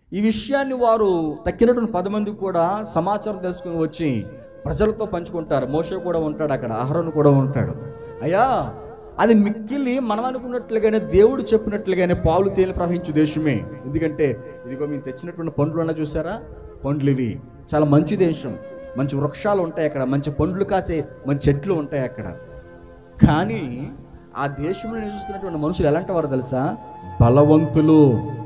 ఈ విషయాన్ని వారు తక్కినటువంటి పది మంది కూడా సమాచారం తెలుసుకుని వచ్చి ప్రజలతో పంచుకుంటారు మోషే కూడా ఉంటాడు అక్కడ ఆహారం కూడా ఉంటాడు అయ్యా అది మిక్కిలి మనం అనుకున్నట్లుగానే దేవుడు చెప్పినట్లుగానే పాలు తేలి ప్రవహించు దేశమే ఎందుకంటే ఇదిగో మేము తెచ్చినటువంటి పండ్లు అన్న చూసారా పండ్లు ఇవి చాలా మంచి దేశం మంచి వృక్షాలు ఉంటాయి అక్కడ మంచి పండ్లు కాసే మంచి చెట్లు ఉంటాయి అక్కడ కానీ ఆ దేశంలో నివసిస్తున్నటువంటి మనుషులు ఎలాంటి వారు తెలుసా బలవంతులు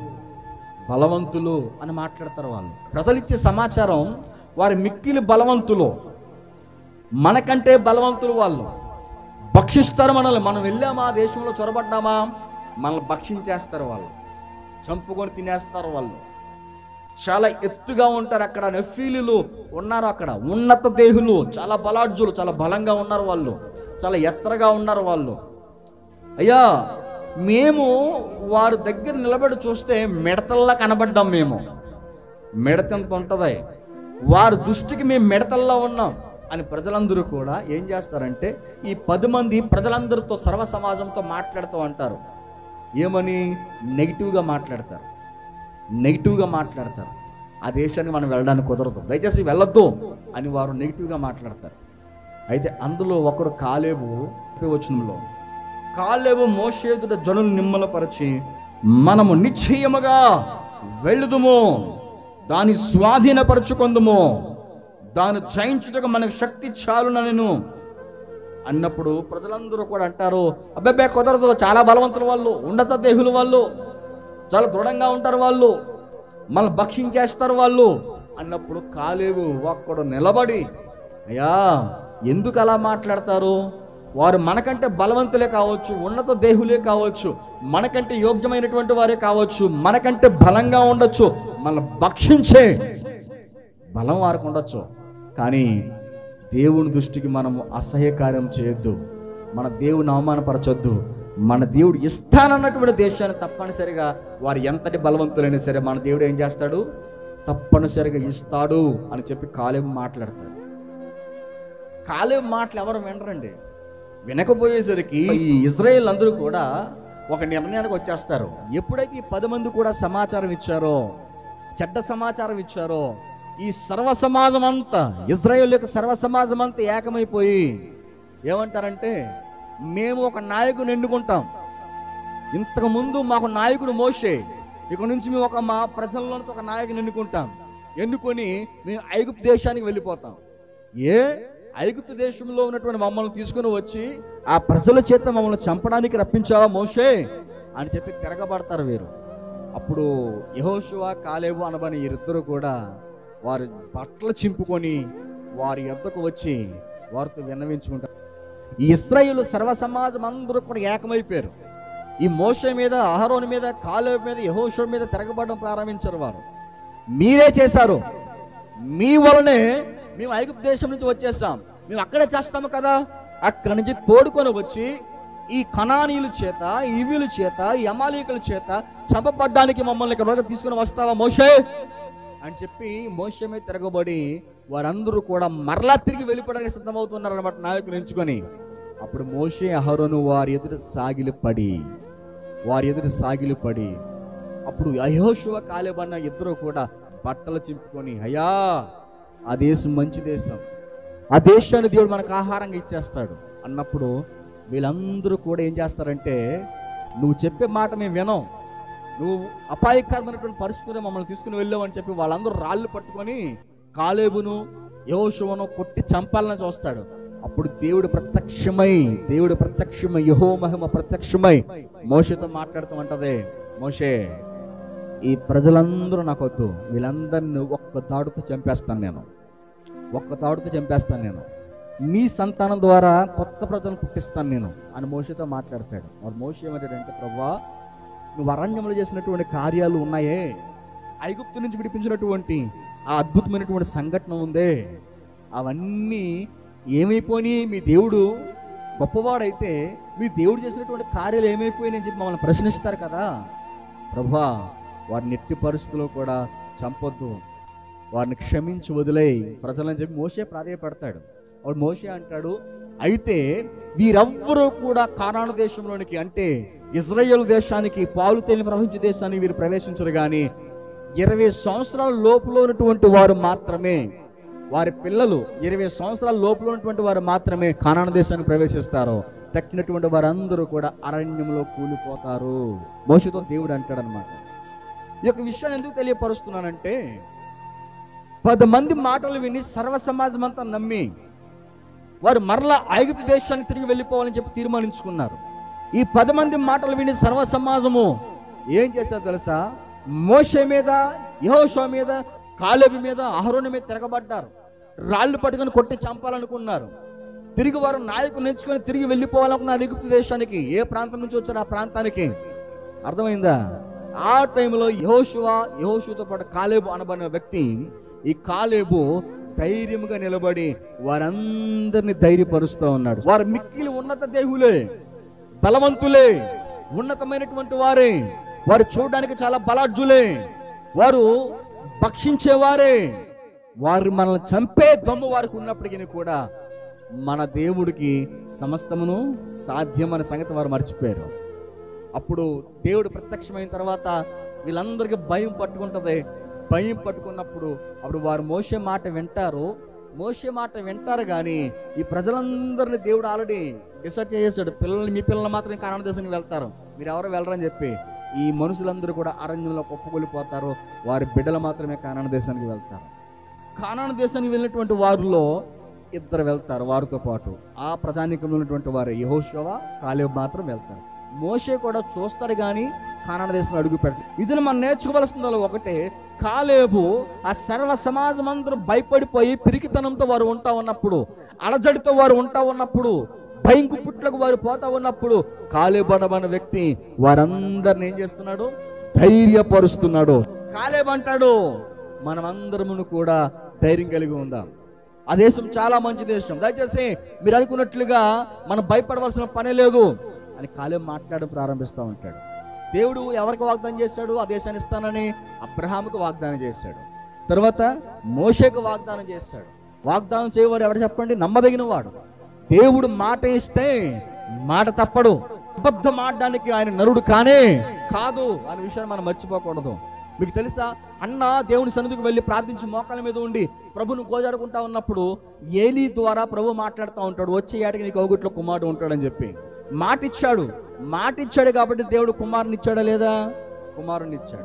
బలవంతులు అని మాట్లాడతారు వాళ్ళు ప్రజలు ఇచ్చే సమాచారం వారి మిక్కిలి బలవంతులు మనకంటే బలవంతులు వాళ్ళు భక్షిస్తారు మనల్ని మనం వెళ్ళామా ఆ దేశంలో చొరబడ్డామా మనల్ని భక్షించేస్తారు వాళ్ళు చంపుకొని తినేస్తారు వాళ్ళు చాలా ఎత్తుగా ఉంటారు అక్కడ నెఫీలులు ఉన్నారు అక్కడ ఉన్నత దేహులు చాలా బలాఢ్యులు చాలా బలంగా ఉన్నారు వాళ్ళు చాలా ఎత్తరగా ఉన్నారు వాళ్ళు అయ్యా మేము వారి దగ్గర నిలబడి చూస్తే మిడతల్లా కనబడ్డాం మేము మిడతంత ఉంటుంది వారి దృష్టికి మేము మిడతల్లా ఉన్నాం అని ప్రజలందరూ కూడా ఏం చేస్తారంటే ఈ పది మంది ప్రజలందరితో సర్వ సమాజంతో మాట్లాడుతూ అంటారు ఏమని నెగిటివ్గా మాట్లాడతారు నెగిటివ్గా మాట్లాడతారు ఆ దేశానికి మనం వెళ్ళడానికి కుదరదు దయచేసి వెళ్ళొద్దు అని వారు నెగిటివ్గా మాట్లాడతారు అయితే అందులో ఒకడు కాలేవు వచనంలో కాలేవు మోషేదుడ జనులు నిమ్మలపరిచి మనము నిశ్చయముగా వెళ్ళుదుము దాని స్వాధీనపరచుకుందుము దాన్ని జయించుటకు మనకు శక్తి చాలునను అన్నప్పుడు ప్రజలందరూ కూడా అంటారు అబ్బాబ్బే కుదరదు చాలా బలవంతుల వాళ్ళు ఉన్నత దేహులు వాళ్ళు చాలా దృఢంగా ఉంటారు వాళ్ళు మళ్ళీ భక్షించేస్తారు వాళ్ళు అన్నప్పుడు కాలేవు ఒక్కడు నిలబడి అయ్యా ఎందుకు అలా మాట్లాడతారు వారు మనకంటే బలవంతులే కావచ్చు ఉన్నత దేహులే కావచ్చు మనకంటే యోగ్యమైనటువంటి వారే కావచ్చు మనకంటే బలంగా ఉండొచ్చు మన భక్షించే బలం వారికి ఉండొచ్చు కానీ దేవుని దృష్టికి మనము అసహ్యకార్యం చేయొద్దు మన దేవుని అవమానపరచొద్దు మన దేవుడు ఇస్తానన్నటువంటి దేశాన్ని తప్పనిసరిగా వారు ఎంతటి బలవంతులైనా సరే మన దేవుడు ఏం చేస్తాడు తప్పనిసరిగా ఇస్తాడు అని చెప్పి కాలేం మాట్లాడతాడు కాలేం మాటలు ఎవరు వినరండి వినకపోయేసరికి ఈ ఇజ్రాయేల్ అందరూ కూడా ఒక నిర్ణయానికి వచ్చేస్తారు ఎప్పుడైతే ఈ పది మంది కూడా సమాచారం ఇచ్చారో చెడ్డ సమాచారం ఇచ్చారో ఈ సర్వ సమాజం అంతా ఇజ్రాయేల్ యొక్క సర్వ సమాజం అంతా ఏకమైపోయి ఏమంటారంటే మేము ఒక నాయకుని ఎన్నుకుంటాం ఇంతకు ముందు మాకు నాయకుడు మోషే ఇక నుంచి మేము ఒక మా ప్రజల్లో ఒక నాయకుని ఎన్నుకుంటాం ఎన్నుకొని మేము ఐగుప్తు దేశానికి వెళ్ళిపోతాం ఏ ఐగుప్తు దేశంలో ఉన్నటువంటి మమ్మల్ని తీసుకుని వచ్చి ఆ ప్రజల చేత మమ్మల్ని చంపడానికి రప్పించావా మోషే అని చెప్పి తిరగబడతారు వీరు అప్పుడు యహోషువ కాలేవు అనబని వీరిద్దరూ కూడా వారి బట్టలు చింపుకొని వారి యొద్దకు వచ్చి వారితో విన్నవించుకుంటారు ఈ ఇస్రాయేలు సర్వ సమాజం అందరూ కూడా ఏకమైపోయారు ఈ మోష మీద అహరోని మీద కాలేవు మీద యహోషువ మీద తిరగబడడం ప్రారంభించారు వారు మీరే చేశారు మీ వలనే మేము ఐగుప్తు దేశం నుంచి వచ్చేసాం మేము అక్కడే చేస్తాము కదా అక్కడి నుంచి తోడుకొని వచ్చి ఈ కణానీయుల చేత ఈవీల చేత ఈ అమాలీకుల చేత చంపబడ్డానికి మమ్మల్ని ఇక్కడ వరకు తీసుకుని వస్తావా మోషే అని చెప్పి మోషే మీద తిరగబడి వారందరూ కూడా మరలా తిరిగి వెళ్ళిపోవడానికి సిద్ధమవుతున్నారు అనమాట నాయకులు ఎంచుకొని అప్పుడు మోషే అహరోను వారి ఎదుట సాగిలి పడి వారి ఎదుట సాగిలి పడి అప్పుడు అయోశువ కాలేబన్న ఇద్దరు కూడా బట్టలు చింపుకొని అయ్యా ఆ దేశం మంచి దేశం ఆ దేశాన్ని దేవుడు మనకు ఆహారంగా ఇచ్చేస్తాడు అన్నప్పుడు వీళ్ళందరూ కూడా ఏం చేస్తారంటే నువ్వు చెప్పే మాట మేము వినం నువ్వు అపాయకరమైనటువంటి పరిస్థితుల్లో మమ్మల్ని తీసుకుని వెళ్ళావు అని చెప్పి వాళ్ళందరూ రాళ్ళు పట్టుకొని కాలేబును యోశువను కొట్టి చంపాలని చూస్తాడు అప్పుడు దేవుడు ప్రత్యక్షమై దేవుడు ప్రత్యక్షమై యహో మహిమ ప్రత్యక్షమై మోషతో మాట్లాడుతూ ఉంటది మోషే ఈ ప్రజలందరూ నాకు వద్దు వీళ్ళందరిని ఒక్క తాడుతో చంపేస్తాను నేను ఒక్క తాడుతో చంపేస్తాను నేను నీ సంతానం ద్వారా కొత్త ప్రజలను పుట్టిస్తాను నేను అని మోషతో మాట్లాడతాడు మరి మోష ఏమంటాడంటే ప్రభా నువ్వు అరణ్యంలో చేసినటువంటి కార్యాలు ఉన్నాయే ఐగుప్తు నుంచి విడిపించినటువంటి ఆ అద్భుతమైనటువంటి సంఘటన ఉందే అవన్నీ ఏమైపోయి మీ దేవుడు గొప్పవాడైతే మీ దేవుడు చేసినటువంటి కార్యాలు ఏమైపోయినాయి అని చెప్పి మమ్మల్ని ప్రశ్నిస్తారు కదా ప్రభా వారిని ఎట్టి పరిస్థితుల్లో కూడా చంపొద్దు వారిని క్షమించి వదిలేయి ప్రజలని చెప్పి మోసే ప్రాధాయపడతాడు వాడు మోసే అంటాడు అయితే వీరెవ్వరూ కూడా కానాను దేశంలోనికి అంటే ఇజ్రాయేల్ దేశానికి పాలు తేలిన ప్రపంచ దేశానికి వీరు ప్రవేశించరు కానీ ఇరవై సంవత్సరాల లోపులో ఉన్నటువంటి వారు మాత్రమే వారి పిల్లలు ఇరవై సంవత్సరాల లోపల ఉన్నటువంటి వారు మాత్రమే కానాన దేశానికి ప్రవేశిస్తారు తక్కినటువంటి వారందరూ కూడా అరణ్యంలో కూలిపోతారు మోసతో దేవుడు అంటాడనమాట ఈ యొక్క విషయాన్ని ఎందుకు తెలియపరుస్తున్నానంటే పది మంది మాటలు విని సర్వ సమాజం అంతా నమ్మి వారు మరలా ఐగుప్తు దేశానికి తిరిగి వెళ్ళిపోవాలని చెప్పి తీర్మానించుకున్నారు ఈ పది మంది మాటలు విని సర్వ సమాజము ఏం చేశారు తెలుసా మోషే మీద యహోషో మీద కాలేబి మీద అహరోని మీద తిరగబడ్డారు రాళ్ళు పట్టుకొని కొట్టి చంపాలనుకున్నారు తిరిగి వారు నాయకుని ఎంచుకొని తిరిగి వెళ్ళిపోవాలనుకున్నారు ఐగుప్తు దేశానికి ఏ ప్రాంతం నుంచి వచ్చారు ఆ ప్రాంతానికి అర్థమైందా ఆ టైంలో యహోషువ యహోషుతో పాటు కాలేబు అనబడిన వ్యక్తి ఈ కాలేబు ధైర్యముగా నిలబడి వారందరిని ధైర్యపరుస్తూ ఉన్నాడు వారు మిక్కిలి ఉన్నత దేహులే బలవంతులే ఉన్నతమైనటువంటి వారే వారు చూడడానికి చాలా బలాఢ్యులే వారు భక్షించేవారే వారు మనల్ని చంపే దమ్ము వారికి ఉన్నప్పటికీ కూడా మన దేవుడికి సమస్తమును సాధ్యం అనే సంగతి వారు మర్చిపోయారు అప్పుడు దేవుడు ప్రత్యక్షమైన తర్వాత వీళ్ళందరికీ భయం పట్టుకుంటది భయం పట్టుకున్నప్పుడు అప్పుడు వారు మోసే మాట వింటారు మోసే మాట వింటారు కానీ ఈ ప్రజలందరినీ దేవుడు ఆల్రెడీ డిసైడ్ చేసేసాడు పిల్లల్ని మీ పిల్లలు మాత్రం కానాన దేశానికి వెళ్తారు మీరు ఎవరు వెళ్ళరని చెప్పి ఈ మనుషులందరూ కూడా అరణ్యంలో కుప్పకొలిపోతారు వారి బిడ్డలు మాత్రమే కానాన దేశానికి వెళ్తారు కానాన దేశానికి వెళ్ళినటువంటి వారిలో ఇద్దరు వెళ్తారు వారితో పాటు ఆ ప్రజానీకంలో ఉన్నటువంటి వారు యహోషవ కాలేబ్ మాత్రం వెళ్తారు మోషే కూడా చూస్తాడు కానీ కానాన దేశం అడుగు పెట్టడు ఇది మనం నేర్చుకోవాల్సిందో ఒకటే కాలేబు ఆ సర్వ సమాజం అందరూ భయపడిపోయి పిరికితనంతో వారు ఉంటా ఉన్నప్పుడు అలజడితో వారు ఉంటా ఉన్నప్పుడు భయంకు పుట్లకు వారు పోతా ఉన్నప్పుడు కాలేబడబడిన వ్యక్తి వారందరిని ఏం చేస్తున్నాడు ధైర్యపరుస్తున్నాడు కాలేబంటాడు మనమందరమును కూడా ధైర్యం కలిగి ఉందాం ఆ దేశం చాలా మంచి దేశం దయచేసి మీరు అనుకున్నట్లుగా మనం భయపడవలసిన పనే లేదు అని కాలేం మాట్లాడడం ప్రారంభిస్తూ ఉంటాడు దేవుడు ఎవరికి వాగ్దానం చేశాడు ఆ దేశాన్ని ఇస్తానని అబ్రహాముకు వాగ్దానం చేశాడు తర్వాత మోషేకు వాగ్దానం చేశాడు వాగ్దానం చేయవాడు ఎవరు చెప్పండి నమ్మదగిన వాడు దేవుడు మాట ఇస్తే మాట తప్పడు అబద్ధం ఆడడానికి ఆయన నరుడు కానే కాదు అనే విషయాన్ని మనం మర్చిపోకూడదు మీకు తెలుసా అన్న దేవుని సన్నిధికి వెళ్ళి ప్రార్థించి మోకాల మీద ఉండి ప్రభును గోజాడుకుంటా ఉన్నప్పుడు ఏలీ ద్వారా ప్రభు మాట్లాడుతూ ఉంటాడు వచ్చే ఏటకి నీకు అవుగుట్లో కుమారుడు ఉంటాడని చెప్పి మాట ఇచ్చాడు మాట ఇచ్చాడు కాబట్టి దేవుడు కుమారుని ఇచ్చాడా లేదా కుమారుని ఇచ్చాడు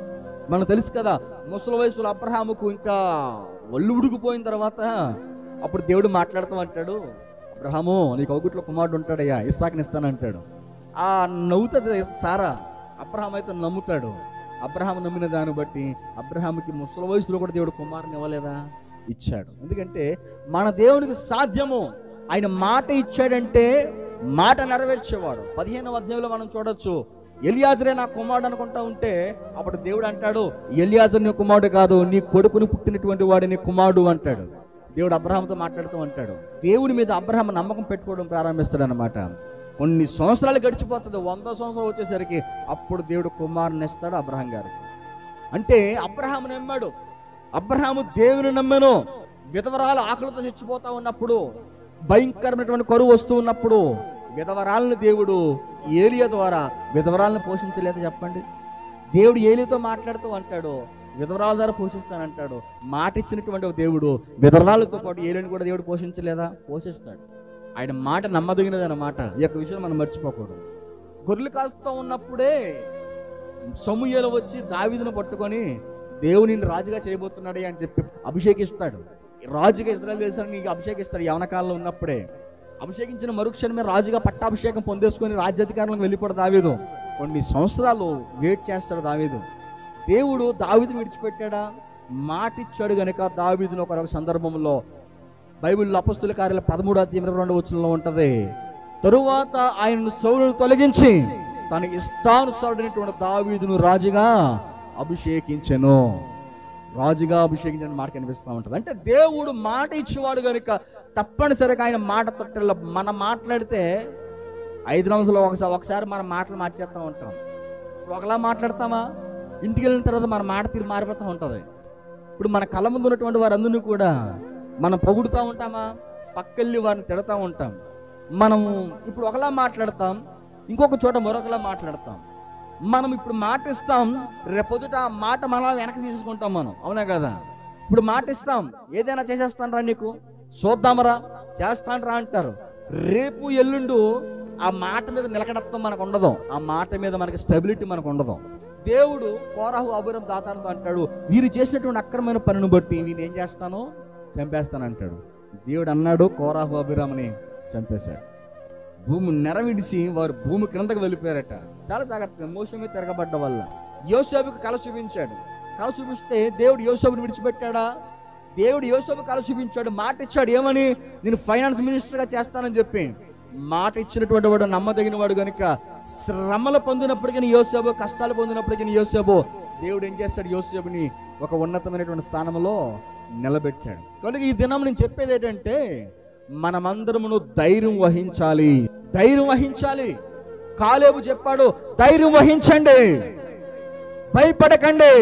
మనకు తెలుసు కదా ముసలి వయసులో అబ్రహాముకు ఇంకా ఒళ్ళు ఉడికిపోయిన తర్వాత అప్పుడు దేవుడు మాట్లాడుతూ అంటాడు అబ్రహాము నీకు ఒకటిలో కుమారుడు ఉంటాడయ్యా ఇస్తాకని ఇస్తానంటాడు ఆ నవ్వుతుంది సారా అబ్రహాం అయితే నమ్ముతాడు అబ్రహాం నమ్మిన దాన్ని బట్టి అబ్రహాముకి ముసలి వయసులో కూడా దేవుడు కుమారుని ఇవ్వలేదా ఇచ్చాడు ఎందుకంటే మన దేవునికి సాధ్యము ఆయన మాట ఇచ్చాడంటే మాట నెరవేర్చేవాడు పదిహేను అధ్యాయంలో మనం చూడొచ్చు ఎలియాజరే నా కుమారుడు అనుకుంటా ఉంటే అప్పుడు దేవుడు అంటాడు ఎలియాజర్ నీ కుమారుడు కాదు నీ కొడుకుని పుట్టినటువంటి వాడు నీ కుమారుడు అంటాడు దేవుడు అబ్రహాంతో మాట్లాడుతూ అంటాడు దేవుడి మీద అబ్రహాం నమ్మకం పెట్టుకోవడం ప్రారంభిస్తాడు అనమాట కొన్ని సంవత్సరాలు గడిచిపోతుంది వంద సంవత్సరాలు వచ్చేసరికి అప్పుడు దేవుడు కుమారుని ఇస్తాడు అబ్రహాం గారికి అంటే అబ్రహాము నమ్మాడు అబ్రహాము దేవుని నమ్మాను విధవరాలు ఆకలితో చచ్చిపోతా ఉన్నప్పుడు భయంకరమైనటువంటి కరువు వస్తూ ఉన్నప్పుడు విధవరాలను దేవుడు ఏలియా ద్వారా విధవరాలను పోషించలేదు చెప్పండి దేవుడు ఏలితో మాట్లాడుతూ అంటాడు విధవరాల ద్వారా పోషిస్తానంటాడు మాట ఇచ్చినటువంటి ఒక దేవుడు విధవరాలతో పాటు ఏలిని కూడా దేవుడు పోషించలేదా పోషిస్తాడు ఆయన మాట నమ్మదగినది అన్నమాట ఈ యొక్క విషయం మనం మర్చిపోకూడదు గొర్రెలు కాస్తూ ఉన్నప్పుడే సమూహలు వచ్చి దావీదును పట్టుకొని దేవుని రాజుగా చేయబోతున్నాడే అని చెప్పి అభిషేకిస్తాడు రాజుగా ఇజ్రాయల్ దేశాన్ని నీకు అభిషేకిస్తాడు యవన కాలంలో ఉన్నప్పుడే అభిషేకించిన మరుక్షణమే రాజుగా పట్టాభిషేకం పొందేసుకొని రాజ్యాధికారంలోకి వెళ్ళిపోడు దావీదు కొన్ని సంవత్సరాలు వెయిట్ చేస్తాడు దావీదు దేవుడు దావీదు విడిచిపెట్టాడా మాట ఇచ్చాడు గనుక దావీదును ఒక సందర్భంలో బైబిల్లో అపస్తుల కార్యాల పదమూడు అధ్యాయం ఇరవై రెండు వచనంలో ఉంటది తరువాత ఆయనను సౌలును తొలగించి తన ఇష్టానుసారుడైనటువంటి దావీదును రాజుగా అభిషేకించెను రాజుగా అభిషేకించిన మాట కనిపిస్తూ ఉంటుంది అంటే దేవుడు మాట ఇచ్చేవాడు కనుక తప్పనిసరిగా ఆయన మాట తొట్టెల్లో మనం మాట్లాడితే ఐదు నిమిషాలు ఒకసారి ఒకసారి మన మాటలు మార్చేస్తూ ఉంటాం ఇప్పుడు ఒకలా మాట్లాడతామా ఇంటికి వెళ్ళిన తర్వాత మన మాట తీరు మారిపోతూ ఉంటుంది ఇప్పుడు మన కళ్ళ ముందు ఉన్నటువంటి వారందరినీ కూడా మనం పొగుడుతూ ఉంటామా పక్కెళ్ళి వారిని తిడతా ఉంటాం మనం ఇప్పుడు ఒకలా మాట్లాడతాం ఇంకొక చోట మరొకలా మాట్లాడతాం మనం ఇప్పుడు మాట ఇస్తాం రేపొద్దుట ఆ మాట మనం వెనక్కి తీసుకుంటాం మనం అవునా కదా ఇప్పుడు మాట ఇస్తాం ఏదైనా చేసేస్తానరా నీకు చూద్దామరా చేస్తానరా అంటారు రేపు ఎల్లుండు ఆ మాట మీద నిలకడత్వం మనకు ఉండదు ఆ మాట మీద మనకి స్టెబిలిటీ మనకు ఉండదు దేవుడు కోరాహు అభిరం దాతాలతో అంటాడు వీరు చేసినటువంటి అక్రమైన పనిని బట్టి నేను ఏం చేస్తాను చంపేస్తాను అంటాడు దేవుడు అన్నాడు కోరాహు అభిరామని చంపేశాడు భూమి నెరవిడిసి వారు భూమి క్రిందకు వెళ్ళిపోయారట చాలా జాగ్రత్తగా మోసం మీద తిరగబడ్డ వల్ల యోసేపుకి కళ చూపించాడు కళ చూపిస్తే దేవుడు యోసేపుని విడిచిపెట్టాడా దేవుడు యోసేపు కళ చూపించాడు మాట ఇచ్చాడు ఏమని నేను ఫైనాన్స్ మినిస్టర్గా చేస్తానని చెప్పి మాట ఇచ్చినటువంటి వాడు నమ్మదగిన వాడు కనుక శ్రమలు పొందినప్పటికీ యోసేపు కష్టాలు పొందినప్పటికీ యోసేపు దేవుడు ఏం చేస్తాడు యోసేపుని ఒక ఉన్నతమైనటువంటి స్థానంలో నిలబెట్టాడు కనుక ఈ దినం నేను చెప్పేది ఏంటంటే మనమందరమును ధైర్యం వహించాలి ధైర్యం వహించాలి కాలేబు చెప్పాడు ధైర్యం వహించండి భయపడకండి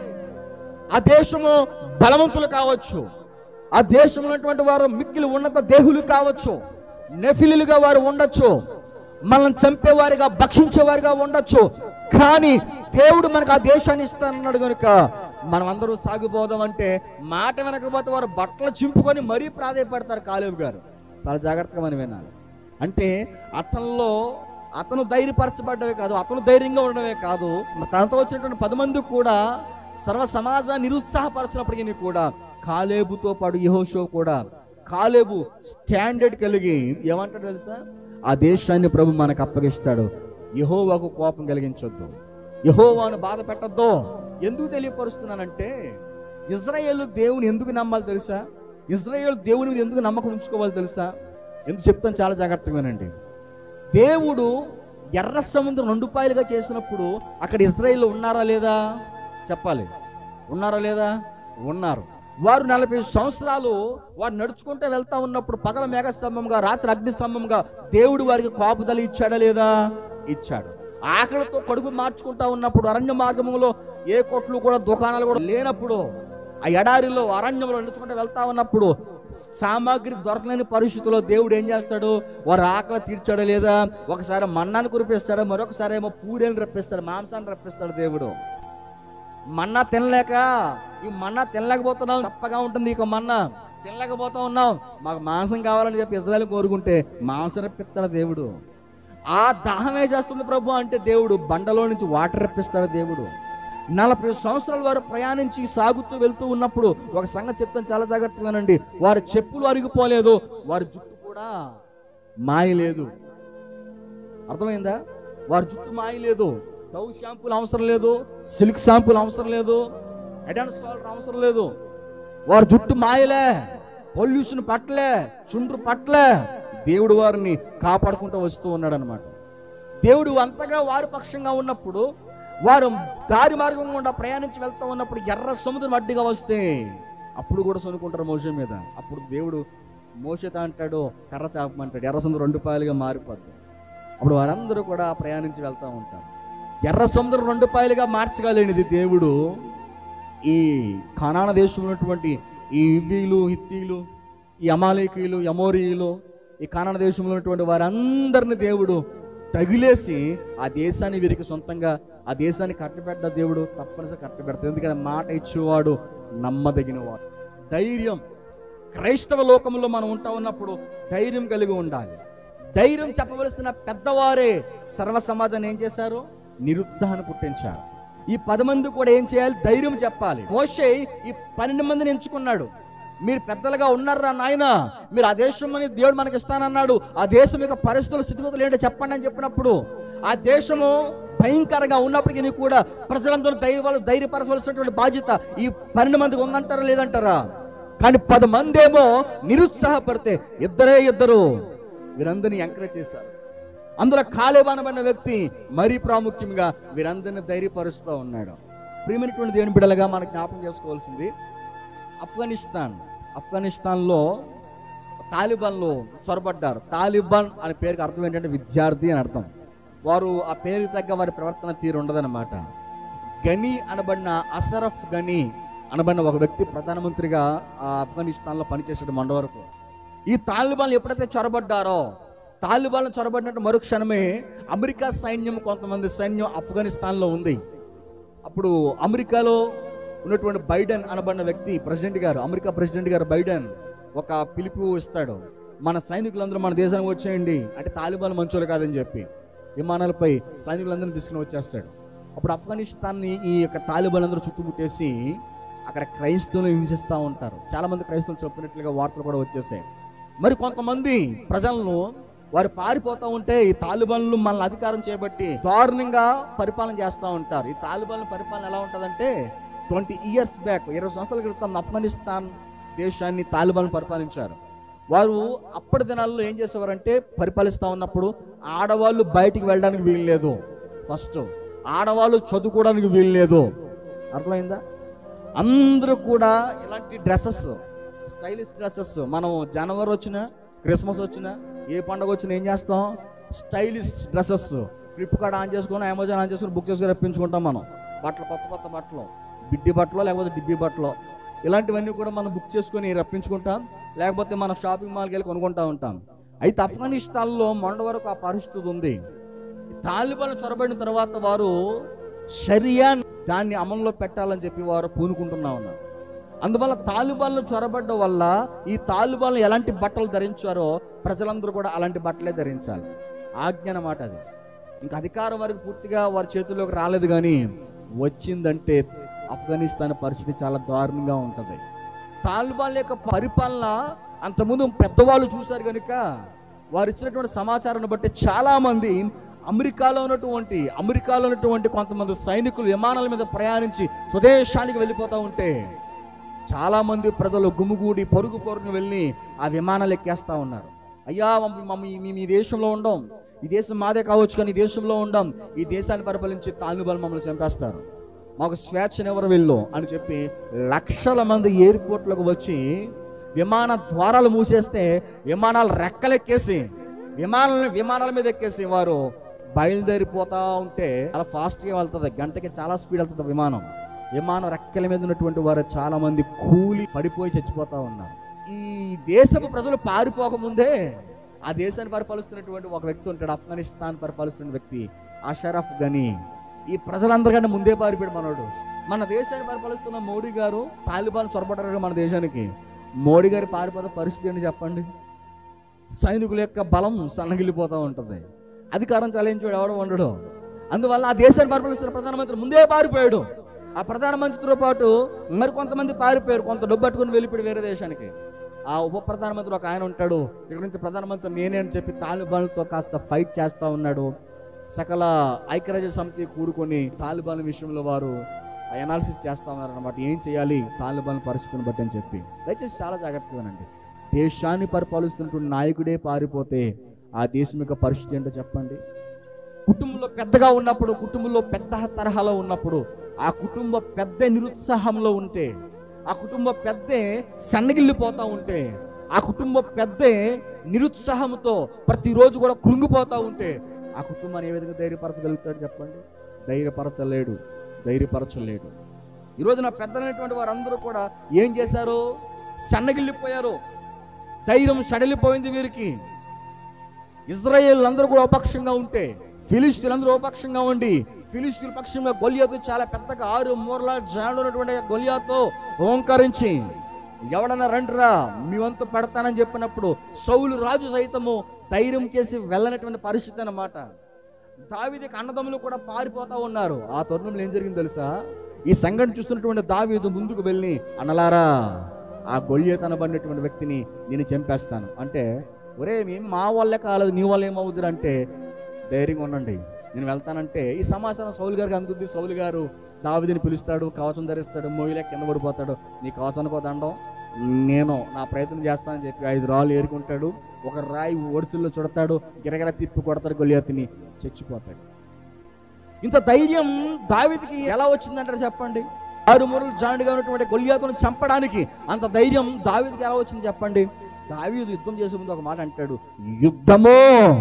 ఆ దేశము బలవంతులు కావచ్చు ఆ దేశంలో ఉన్నటువంటి వారు మిక్కిలి ఉన్నత దేహులు కావచ్చు నెఫిలుగా వారు ఉండొచ్చు మనల్ని చంపేవారిగా భక్షించేవారిగా ఉండొచ్చు కానీ దేవుడు మనకు ఆ దేశాన్ని ఇస్తానన్నాడు కనుక మనం అందరూ సాగిపోదాం అంటే మాట వెనకపోతే వారు బట్టలు చింపుకొని మరీ ప్రాధాయపడతారు కాలేబు గారు చాలా జాగ్రత్తగా మనం వినాలి అంటే అతనిలో అతను ధైర్యపరచబడ్డమే కాదు అతను ధైర్యంగా ఉండడమే కాదు మరి తనతో వచ్చినటువంటి పది మంది కూడా సర్వ సమాజాన్ని నిరుత్సాహపరచినప్పటికీ కూడా కాలేబుతో పాటు యహోషో కూడా కాలేబు స్టాండర్డ్ కలిగి ఏమంటాడు తెలుసా ఆ దేశాన్ని ప్రభు మనకు అప్పగిస్తాడు యహోవాకు కోపం కలిగించొద్దు యహోవాను బాధ పెట్టొద్దు ఎందుకు తెలియపరుస్తున్నానంటే ఇజ్రాయేల్ దేవుని ఎందుకు నమ్మాలి తెలుసా ఇజ్రాయేల్ దేవుని మీద ఎందుకు నమ్మకం ఉంచుకోవాలి తెలుసా ఎందుకు చెప్తాను చాలా జాగ్రత్తగా వినండి దేవుడు ఎర్ర సముద్రం రెండు పాయలుగా చేసినప్పుడు అక్కడ ఇజ్రాయిల్ ఉన్నారా లేదా చెప్పాలి ఉన్నారా లేదా ఉన్నారు వారు నలభై సంవత్సరాలు వారు నడుచుకుంటూ వెళ్తా ఉన్నప్పుడు పగల మేఘస్తంభంగా రాత్రి అగ్నిస్తంభంగా దేవుడు వారికి కాపుదల ఇచ్చాడా లేదా ఇచ్చాడు ఆకలితో కడుపు మార్చుకుంటా ఉన్నప్పుడు అరణ్య మార్గంలో ఏ కొట్లు కూడా దుకాణాలు కూడా లేనప్పుడు ఆ ఎడారిలో అరణ్యంలో నడుచుకుంటూ వెళ్తా ఉన్నప్పుడు సామాగ్రి దొరకలేని పరిస్థితుల్లో దేవుడు ఏం చేస్తాడు వారు ఆకలి తీర్చాడా లేదా ఒకసారి మన్నాన్ని కురిపిస్తాడు మరొకసారి ఏమో పూరేని రప్పిస్తాడు మాంసాన్ని రప్పిస్తాడు దేవుడు మన్నా తినలేక ఈ మన్నా తినలేకపోతున్నాం చప్పగా ఉంటుంది ఇక మన్నా తినలేకపోతా ఉన్నాం మాకు మాంసం కావాలని చెప్పి ఇజ్రాయల్ కోరుకుంటే మాంసం రప్పిస్తాడు దేవుడు ఆ దాహం వేసేస్తుంది ప్రభు అంటే దేవుడు బండలో నుంచి వాటర్ రప్పిస్తాడు దేవుడు నలభై సంవత్సరాల వారు ప్రయాణించి సాగుతూ వెళ్తూ ఉన్నప్పుడు ఒక సంగతి చెప్తాను చాలా జాగ్రత్తగానండి వారి చెప్పులు అరిగిపోలేదు వారి జుట్టు కూడా మాయలేదు అర్థమైందా వారి జుట్టు మాయలేదు టౌ షాంపూలు అవసరం లేదు సిల్క్ షాంపూలు అవసరం లేదు అడాన్స్ సాల్ట్ అవసరం లేదు వారి జుట్టు మాయలే పొల్యూషన్ పట్టలే చుండ్రు పట్టలే దేవుడు వారిని కాపాడుకుంటూ వస్తూ ఉన్నాడు అనమాట దేవుడు అంతగా వారి పక్షంగా ఉన్నప్పుడు వారు దారి మార్గం గుండా ప్రయాణించి వెళ్తూ ఉన్నప్పుడు ఎర్ర సముద్రం అడ్డుగా వస్తే అప్పుడు కూడా సొనుకుంటారు మోస మీద అప్పుడు దేవుడు మోసత అంటాడు కర్ర చాపమంటాడు ఎర్ర సముద్రం రెండు పాయలుగా మారిపోద్ది అప్పుడు వారందరూ కూడా ప్రయాణించి వెళ్తూ ఉంటారు ఎర్ర సముద్రం రెండు పాయలుగా మార్చగలేనిది దేవుడు ఈ కనాన దేశంలో ఉన్నటువంటి ఈ ఇవ్వీలు హిత్తీలు ఈ అమాలేకీలు యమోరీలు ఈ కానాన దేశంలో ఉన్నటువంటి వారందరిని దేవుడు తగిలేసి ఆ దేశాన్ని వీరికి సొంతంగా ఆ దేశాన్ని కట్టబెట్ట దేవుడు తప్పనిసరి కట్టబెడతాడు ఎందుకంటే మాట ఇచ్చేవాడు నమ్మదగినవాడు ధైర్యం క్రైస్తవ లోకంలో మనం ఉంటా ఉన్నప్పుడు ధైర్యం కలిగి ఉండాలి ధైర్యం చెప్పవలసిన పెద్దవారే సర్వ సమాజాన్ని ఏం చేశారు నిరుత్సాహాన్ని పుట్టించారు ఈ పది మంది కూడా ఏం చేయాలి ధైర్యం చెప్పాలి మోషే ఈ పన్నెండు మందిని ఎంచుకున్నాడు మీరు పెద్దలుగా ఉన్నారా నాయన మీరు ఆ దేశం అని దేవుడు మనకి ఇస్తానన్నాడు ఆ దేశం యొక్క పరిస్థితుల స్థితిగతులు ఏంటో చెప్పండి అని చెప్పినప్పుడు ఆ దేశము భయంకరంగా ఉన్నప్పటికీ కూడా ప్రజలందరూ ధైర్య వాళ్ళు ధైర్యపరచవలసినటువంటి బాధ్యత ఈ పన్నెండు మందికి ఉందంటారా లేదంటారా కానీ పది మంది ఏమో నిరుత్సాహపడితే ఇద్దరే ఇద్దరు వీరందరినీ ఎంకరేజ్ చేశారు అందులో కాలేబానబడిన వ్యక్తి మరీ ప్రాముఖ్యంగా వీరందరిని ధైర్యపరుస్తూ ఉన్నాడు ప్రియమైనటువంటి దేవుని బిడ్డలుగా మనకు జ్ఞాపకం చేసుకోవాల్సింది ఆఫ్ఘనిస్తాన్ ఆఫ్ఘనిస్తాన్లో తాలిబాన్లో చొరబడ్డారు తాలిబాన్ అనే పేరుకి అర్థం ఏంటంటే విద్యార్థి అని అర్థం వారు ఆ పేరుకి తగ్గ వారి ప్రవర్తన తీరు ఉండదన్నమాట గని అనబడిన అసరఫ్ గని అనబడిన ఒక వ్యక్తి ప్రధానమంత్రిగా ఆ ఆఫ్ఘనిస్తాన్లో పనిచేసాడు మొండ వరకు ఈ తాలిబాన్లు ఎప్పుడైతే చొరబడ్డారో తాలిబాన్ చొరబడినట్టు మరుక్షణమే అమెరికా సైన్యం కొంతమంది సైన్యం ఆఫ్ఘనిస్తాన్లో ఉంది అప్పుడు అమెరికాలో ఉన్నటువంటి బైడెన్ అనబడిన వ్యక్తి ప్రెసిడెంట్ గారు అమెరికా ప్రెసిడెంట్ గారు బైడెన్ ఒక పిలుపు ఇస్తాడు మన సైనికులందరూ మన దేశానికి వచ్చేయండి అంటే తాలిబాన్ మంచోలు కాదని చెప్పి విమానాలపై సైనికులందరినీ తీసుకుని వచ్చేస్తాడు అప్పుడు ఆఫ్ఘనిస్తాన్ని ఈ యొక్క తాలిబాన్ అందరూ చుట్టుముట్టేసి అక్కడ క్రైస్తవులు హింసిస్తూ ఉంటారు చాలా మంది క్రైస్తవులు చెప్పినట్లుగా వార్తలు కూడా వచ్చేసాయి మరి కొంతమంది ప్రజలను వారు పారిపోతూ ఉంటే ఈ తాలిబాన్లు మనల్ని అధికారం చేపట్టి దారుణంగా పరిపాలన చేస్తూ ఉంటారు ఈ తాలిబాన్ల పరిపాలన ఎలా ఉంటుందంటే ట్వంటీ ఇయర్స్ బ్యాక్ ఇరవై సంవత్సరాల క్రితం ఆఫ్ఘనిస్తాన్ దేశాన్ని తాలిబాన్ పరిపాలించారు వారు అప్పటి దినాల్లో ఏం చేసేవారంటే పరిపాలిస్తూ ఉన్నప్పుడు ఆడవాళ్ళు బయటికి వెళ్ళడానికి వీలు లేదు ఫస్ట్ ఆడవాళ్ళు చదువుకోవడానికి వీలు లేదు అర్థమైందా అందరూ కూడా ఇలాంటి డ్రెస్సెస్ స్టైలిష్ డ్రెస్సెస్ మనం జనవరి వచ్చినా క్రిస్మస్ వచ్చినా ఏ పండుగ వచ్చినా ఏం చేస్తాం స్టైలిష్ డ్రెస్సెస్ ఫ్లిప్కార్ట్ ఆన్ చేసుకొని అమెజాన్ ఆన్ చేసుకొని బుక్ చేసుకొని రప్పించుకుంటాం మనం బట్టలు కొత్త కొత్త బట్టలు బిడ్డి బట్టలు లేకపోతే డిబ్బి బట్టలు ఇలాంటివన్నీ కూడా మనం బుక్ చేసుకొని రప్పించుకుంటాం లేకపోతే మన షాపింగ్ మాల్కి వెళ్ళి కొనుక్కుంటా ఉంటాం అయితే ఆఫ్ఘనిస్తాన్లో మొండ వరకు ఆ పరిస్థితి ఉంది తాలిబాన్ చొరబడిన తర్వాత వారు షరియా దాన్ని అమల్లో పెట్టాలని చెప్పి వారు పూనుకుంటున్నా ఉన్నారు అందువల్ల తాలిబాన్లు చొరబడ్డం వల్ల ఈ తాలిబాన్లు ఎలాంటి బట్టలు ధరించారో ప్రజలందరూ కూడా అలాంటి బట్టలే ధరించాలి ఆజ్ఞ అన్నమాట అది ఇంకా అధికారం వరకు పూర్తిగా వారి చేతుల్లోకి రాలేదు కానీ వచ్చిందంటే ఆఫ్ఘనిస్తాన్ పరిస్థితి చాలా దారుణంగా ఉంటుంది తాలిబాన్ యొక్క పరిపాలన అంతకుముందు పెద్దవాళ్ళు చూశారు కనుక వారు ఇచ్చినటువంటి సమాచారాన్ని బట్టి చాలా మంది అమెరికాలో ఉన్నటువంటి అమెరికాలో ఉన్నటువంటి కొంతమంది సైనికులు విమానాల మీద ప్రయాణించి స్వదేశానికి వెళ్ళిపోతూ ఉంటే చాలా మంది ప్రజలు గుమిగూడి పరుగు పరుగుని వెళ్ళి ఆ విమానాలు ఎక్కేస్తా ఉన్నారు అయ్యా మమ్మ మమ్మ ఈ- మేము ఈ దేశంలో ఉండం ఈ దేశం మాదే కావచ్చు కానీ ఈ దేశంలో ఉండం ఈ దేశాన్ని పరిపాలించి తాలిబాన్ మమ్మల్ని చంపేస్తారు మాకు స్వేచ్ఛనెవరు వెళ్ళు అని చెప్పి లక్షల మంది ఎయిర్పోర్ట్లకు వచ్చి విమాన ద్వారాలు మూసేస్తే విమానాలు రెక్కలెక్కేసి విమానాల విమానాల మీద ఎక్కేసి వారు బయలుదేరిపోతా ఉంటే చాలా ఫాస్ట్గా వెళ్తుంది గంటకి చాలా స్పీడ్ వెళ్తుంది విమానం విమానం రెక్కల మీద ఉన్నటువంటి వారు చాలా మంది కూలి పడిపోయి చచ్చిపోతా ఉన్నారు ఈ దేశపు ప్రజలు పారిపోకముందే ఆ దేశాన్ని పరిపాలిస్తున్నటువంటి ఒక వ్యక్తి ఉంటాడు ఆఫ్ఘనిస్తాన్ పరిపాలిస్తున్న వ్యక్తి అషరఫ్ గని ఈ ప్రజలందరికంటే ముందే పారిపోయాడు మనోడు మన దేశాన్ని పరిపాలిస్తున్న మోడీ గారు తాలిబాన్ చొరబడ్డారు మన దేశానికి మోడీ గారి పారిపోతే పరిస్థితి ఏంటి చెప్పండి సైనికుల యొక్క బలం సన్నగిల్లిపోతూ ఉంటుంది అధికారం చలించాడు ఎవడో ఉండడు అందువల్ల ఆ దేశాన్ని పరిపాలిస్తున్న ప్రధానమంత్రి ముందే పారిపోయాడు ఆ ప్రధానమంత్రితో పాటు మరి కొంతమంది పారిపోయారు కొంత డబ్బు పట్టుకుని వెళ్ళిపోయాడు వేరే దేశానికి ఆ ఉప ప్రధానమంత్రి ఒక ఆయన ఉంటాడు ఇక్కడ నుంచి ప్రధానమంత్రి నేనే అని చెప్పి తాలిబాన్లతో కాస్త ఫైట్ చేస్తూ ఉన్నాడు సకల ఐక్యరాజ్య సమితి కూడుకొని తాలిబాన్ విషయంలో వారు అనాలిసిస్ చేస్తా ఉన్నారు అనమాట ఏం చేయాలి తాలిబాన్ పరిస్థితిని బట్టి అని చెప్పి దయచేసి చాలా జాగ్రత్తగానండి దేశాన్ని పరిపాలిస్తున్నటువంటి నాయకుడే పారిపోతే ఆ దేశం యొక్క పరిస్థితి ఏంటో చెప్పండి కుటుంబంలో పెద్దగా ఉన్నప్పుడు కుటుంబంలో పెద్ద తరహాలో ఉన్నప్పుడు ఆ కుటుంబ పెద్ద నిరుత్సాహంలో ఉంటే ఆ కుటుంబ పెద్దే సన్నగిల్లిపోతూ ఉంటే ఆ కుటుంబ పెద్దే నిరుత్సాహంతో ప్రతిరోజు కూడా కృంగిపోతూ ఉంటే ఆ కుటుంబాన్ని ఏ విధంగా ధైర్యపరచగలుగుతాడు చెప్పండి ధైర్యపరచలేడు ధైర్యపరచలేడు ఈరోజు నా పెద్దలైనటువంటి వారందరూ కూడా ఏం చేశారు సన్నగిల్లిపోయారు ధైర్యం సడలిపోయింది వీరికి ఇజ్రాయేల్ అందరూ కూడా ఉపపక్షంగా ఉంటే ఫిలిస్తీన్లు అందరూ ఉపపక్షంగా ఉండి ఫిలిస్తీన్ పక్షంగా గొలియాతు చాలా పెద్దగా ఆరు మూరల జాడు ఉన్నటువంటి గొలియాతో ఓంకరించి ఎవడన్నా రండిరా మీ వంతు పెడతానని చెప్పినప్పుడు సౌలు రాజు సైతము ధైర్యం చేసి వెళ్ళనటువంటి పరిస్థితి అన్నమాట దావీదికి అన్నదమ్ములు కూడా పారిపోతా ఉన్నారు ఆ తరుణంలో ఏం జరిగింది తెలుసా ఈ సంఘటన చూస్తున్నటువంటి దావీదు ముందుకు వెళ్ళి అన్నలారా ఆ గొల్యత అనబడినటువంటి వ్యక్తిని నేను చంపేస్తాను అంటే ఒరే మేము మా వాళ్ళే కాలేదు నీ వల్ల ఏమవుతుంది అంటే ధైర్యంగా ఉండండి నేను వెళ్తానంటే ఈ సమాచారం సౌలు గారికి అందుద్ది సౌలు గారు దావిదిని పిలుస్తాడు కవచం ధరిస్తాడు మోయిలే కింద పడిపోతాడు నీ కవచానికి ఒక దండం నేను నా ప్రయత్నం చేస్తానని చెప్పి ఐదు రాళ్ళు ఏరుకుంటాడు ఒక రాయి ఒడిసిల్లో చుడతాడు గిరగిర తిప్పి కొడతాడు గొలియాతిని చచ్చిపోతాడు ఇంత ధైర్యం దావిదికి ఎలా వచ్చిందంటారు చెప్పండి ఆరు మూరలు జాండుగా ఉన్నటువంటి గొలియాతును చంపడానికి అంత ధైర్యం దావీదికి ఎలా వచ్చింది చెప్పండి దావీదు యుద్ధం చేసే ముందు ఒక మాట అంటాడు యుద్ధమో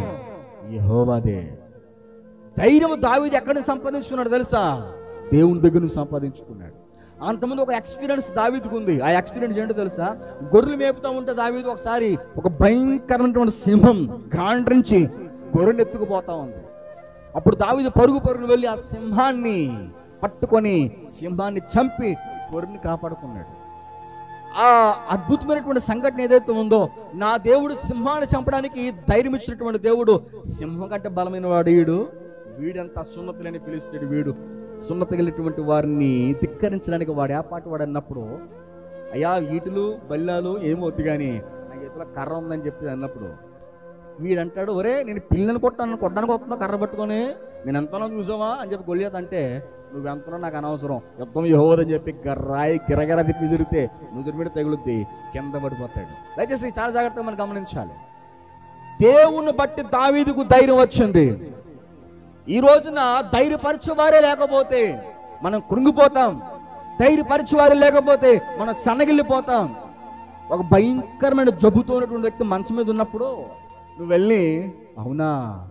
యెహోవాదే ధైర్యం దావీదు ఎక్కడి నుంచి సంపాదించుకున్నాడు తెలుసా దేవుని దగ్గర నుంచి సంపాదించుకున్నాడు అంతమంది ఒక ఎక్స్పీరియన్స్ దావీదుకు ఉంది ఆ ఎక్స్పీరియన్స్ ఏంటో తెలుసా గొర్రెలు మేపుతా ఉంటే దావీదు ఒకసారి ఒక భయంకరమైనటువంటి సింహం గాండ్రించి గొర్రెని ఎత్తుకుపోతా ఉంది అప్పుడు దావీదు పరుగు పరుగును వెళ్ళి ఆ సింహాన్ని పట్టుకొని సింహాన్ని చంపి గొర్రెని కాపాడుకున్నాడు ఆ అద్భుతమైనటువంటి సంఘటన ఏదైతే ఉందో నా దేవుడు సింహాన్ని చంపడానికి ధైర్యం ఇచ్చినటువంటి దేవుడు సింహం కంటే బలమైన వాడు వీడు వీడంతా సున్నతి లేని పిలుస్తాడు వీడు సున్నత కలిగినటువంటి వారిని ధిక్కరించడానికి వాడు ఏ పాట వాడు అన్నప్పుడు అయ్యా ఈటులు బల్లాలు ఏమవుద్ది కానీ నా చేతిలో కర్ర ఉందని చెప్పి అన్నప్పుడు వీడంటాడు ఒరే నేను పిల్లని కొట్టాను కొట్టడానికి వస్తున్నా కర్ర పట్టుకొని నేను ఎంతనో చూసావా అని చెప్పి గొలియత అంటే నువ్వు ఎంతనో నాకు అనవసరం యుద్ధం యహోదని చెప్పి గర్రాయి గిరగిర తిప్పి తిరిగితే నుదురు మీద తగులుద్ది కింద పడిపోతాడు దయచేసి చాలా జాగ్రత్తగా మనం గమనించాలి దేవుని బట్టి దావీదుకు ధైర్యం వచ్చింది ఈ రోజున ధైర్యపరచువారే లేకపోతే మనం కృంగిపోతాం ధైర్యపరచువారే లేకపోతే మనం సన్నగిల్లిపోతాం ఒక భయంకరమైన జబ్బుతో ఉన్నటువంటి వ్యక్తి మంచం మీద ఉన్నప్పుడు నువ్వు వెళ్ళి అవునా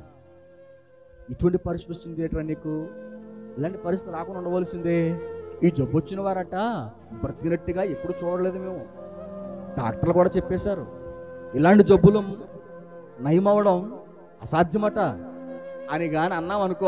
ఇటువంటి పరిస్థితి వచ్చింది ఏంట్రా నీకు ఇలాంటి పరిస్థితి రాకుండా ఉండవలసిందే ఈ జబ్బు వచ్చిన వారట బ్రతికినట్టుగా ఎప్పుడు చూడలేదు మేము డాక్టర్లు కూడా చెప్పేశారు ఇలాంటి జబ్బులు నయమవడం అసాధ్యమట అని కానీ అన్నాం అనుకో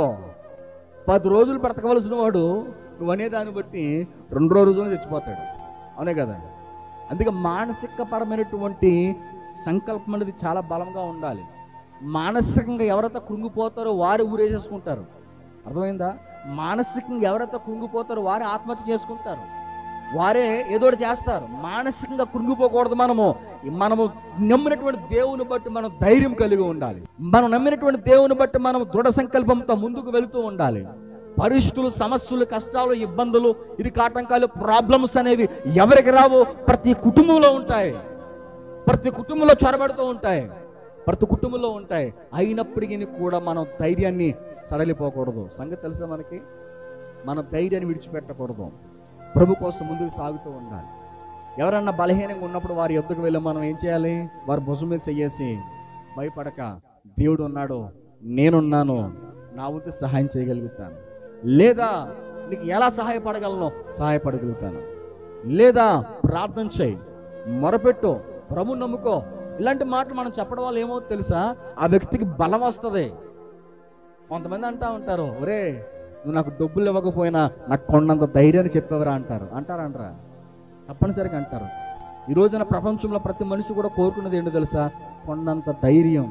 పది రోజులు బ్రతకవలసిన వాడు నువ్వు అనే దాన్ని బట్టి రెండు రోజులు చచ్చిపోతాడు అవునే కదా అందుకే మానసిక పరమైనటువంటి సంకల్పం అనేది చాలా బలంగా ఉండాలి మానసికంగా ఎవరైతే కృంగిపోతారో వారు ఊరేసేసుకుంటారు అర్థమైందా మానసికంగా ఎవరైతే కృంగిపోతారో వారే ఆత్మహత్య చేసుకుంటారు వారే ఏదో ఒకటి చేస్తారు మానసికంగా కృంగిపోకూడదు మనము మనము నమ్మినటువంటి దేవుని బట్టి మనం ధైర్యం కలిగి ఉండాలి మనం నమ్మినటువంటి దేవుని బట్టి మనం దృఢ సంకల్పంతో ముందుకు వెళుతూ ఉండాలి పరిస్థితులు సమస్యలు కష్టాలు ఇబ్బందులు ఇరుకాటంకాలు ప్రాబ్లమ్స్ అనేవి ఎవరికి రావో ప్రతి కుటుంబంలో ఉంటాయి ప్రతి కుటుంబంలో చొరబడుతూ ఉంటాయి ప్రతి కుటుంబంలో ఉంటాయి అయినప్పటికీ కూడా మనం ధైర్యాన్ని సడలిపోకూడదు సంగతి తెలుసా మనకి మన ధైర్యాన్ని విడిచిపెట్టకూడదు ప్రభు కోసం ముందుకు సాగుతూ ఉండాలి ఎవరన్నా బలహీనంగా ఉన్నప్పుడు వారి యొద్దకు వెళ్ళి మనం ఏం చేయాలి వారి భుజం మీద చెయ్యేసి భయపడక దేవుడు ఉన్నాడు నేనున్నాను నా వంతు సహాయం చేయగలుగుతాను లేదా నీకు ఎలా సహాయపడగలను సహాయపడగలుగుతాను లేదా ప్రార్థన చేయి మొరపెట్టు ప్రభు నమ్ముకో ఇలాంటి మాటలు మనం చెప్పడం వల్ల ఏమో తెలుసా ఆ వ్యక్తికి బలం వస్తుంది కొంతమంది అంటా ఉంటారు ఒరే నువ్వు నాకు డబ్బులు ఇవ్వకపోయినా నాకు కొండంత ధైర్యాన్ని చెప్పేవరా అంటారు అంటారా అంటారా తప్పనిసరిగా అంటారు ఈ రోజున ప్రపంచంలో ప్రతి మనిషి కూడా కోరుకున్నది ఏంటో తెలుసా కొండంత ధైర్యం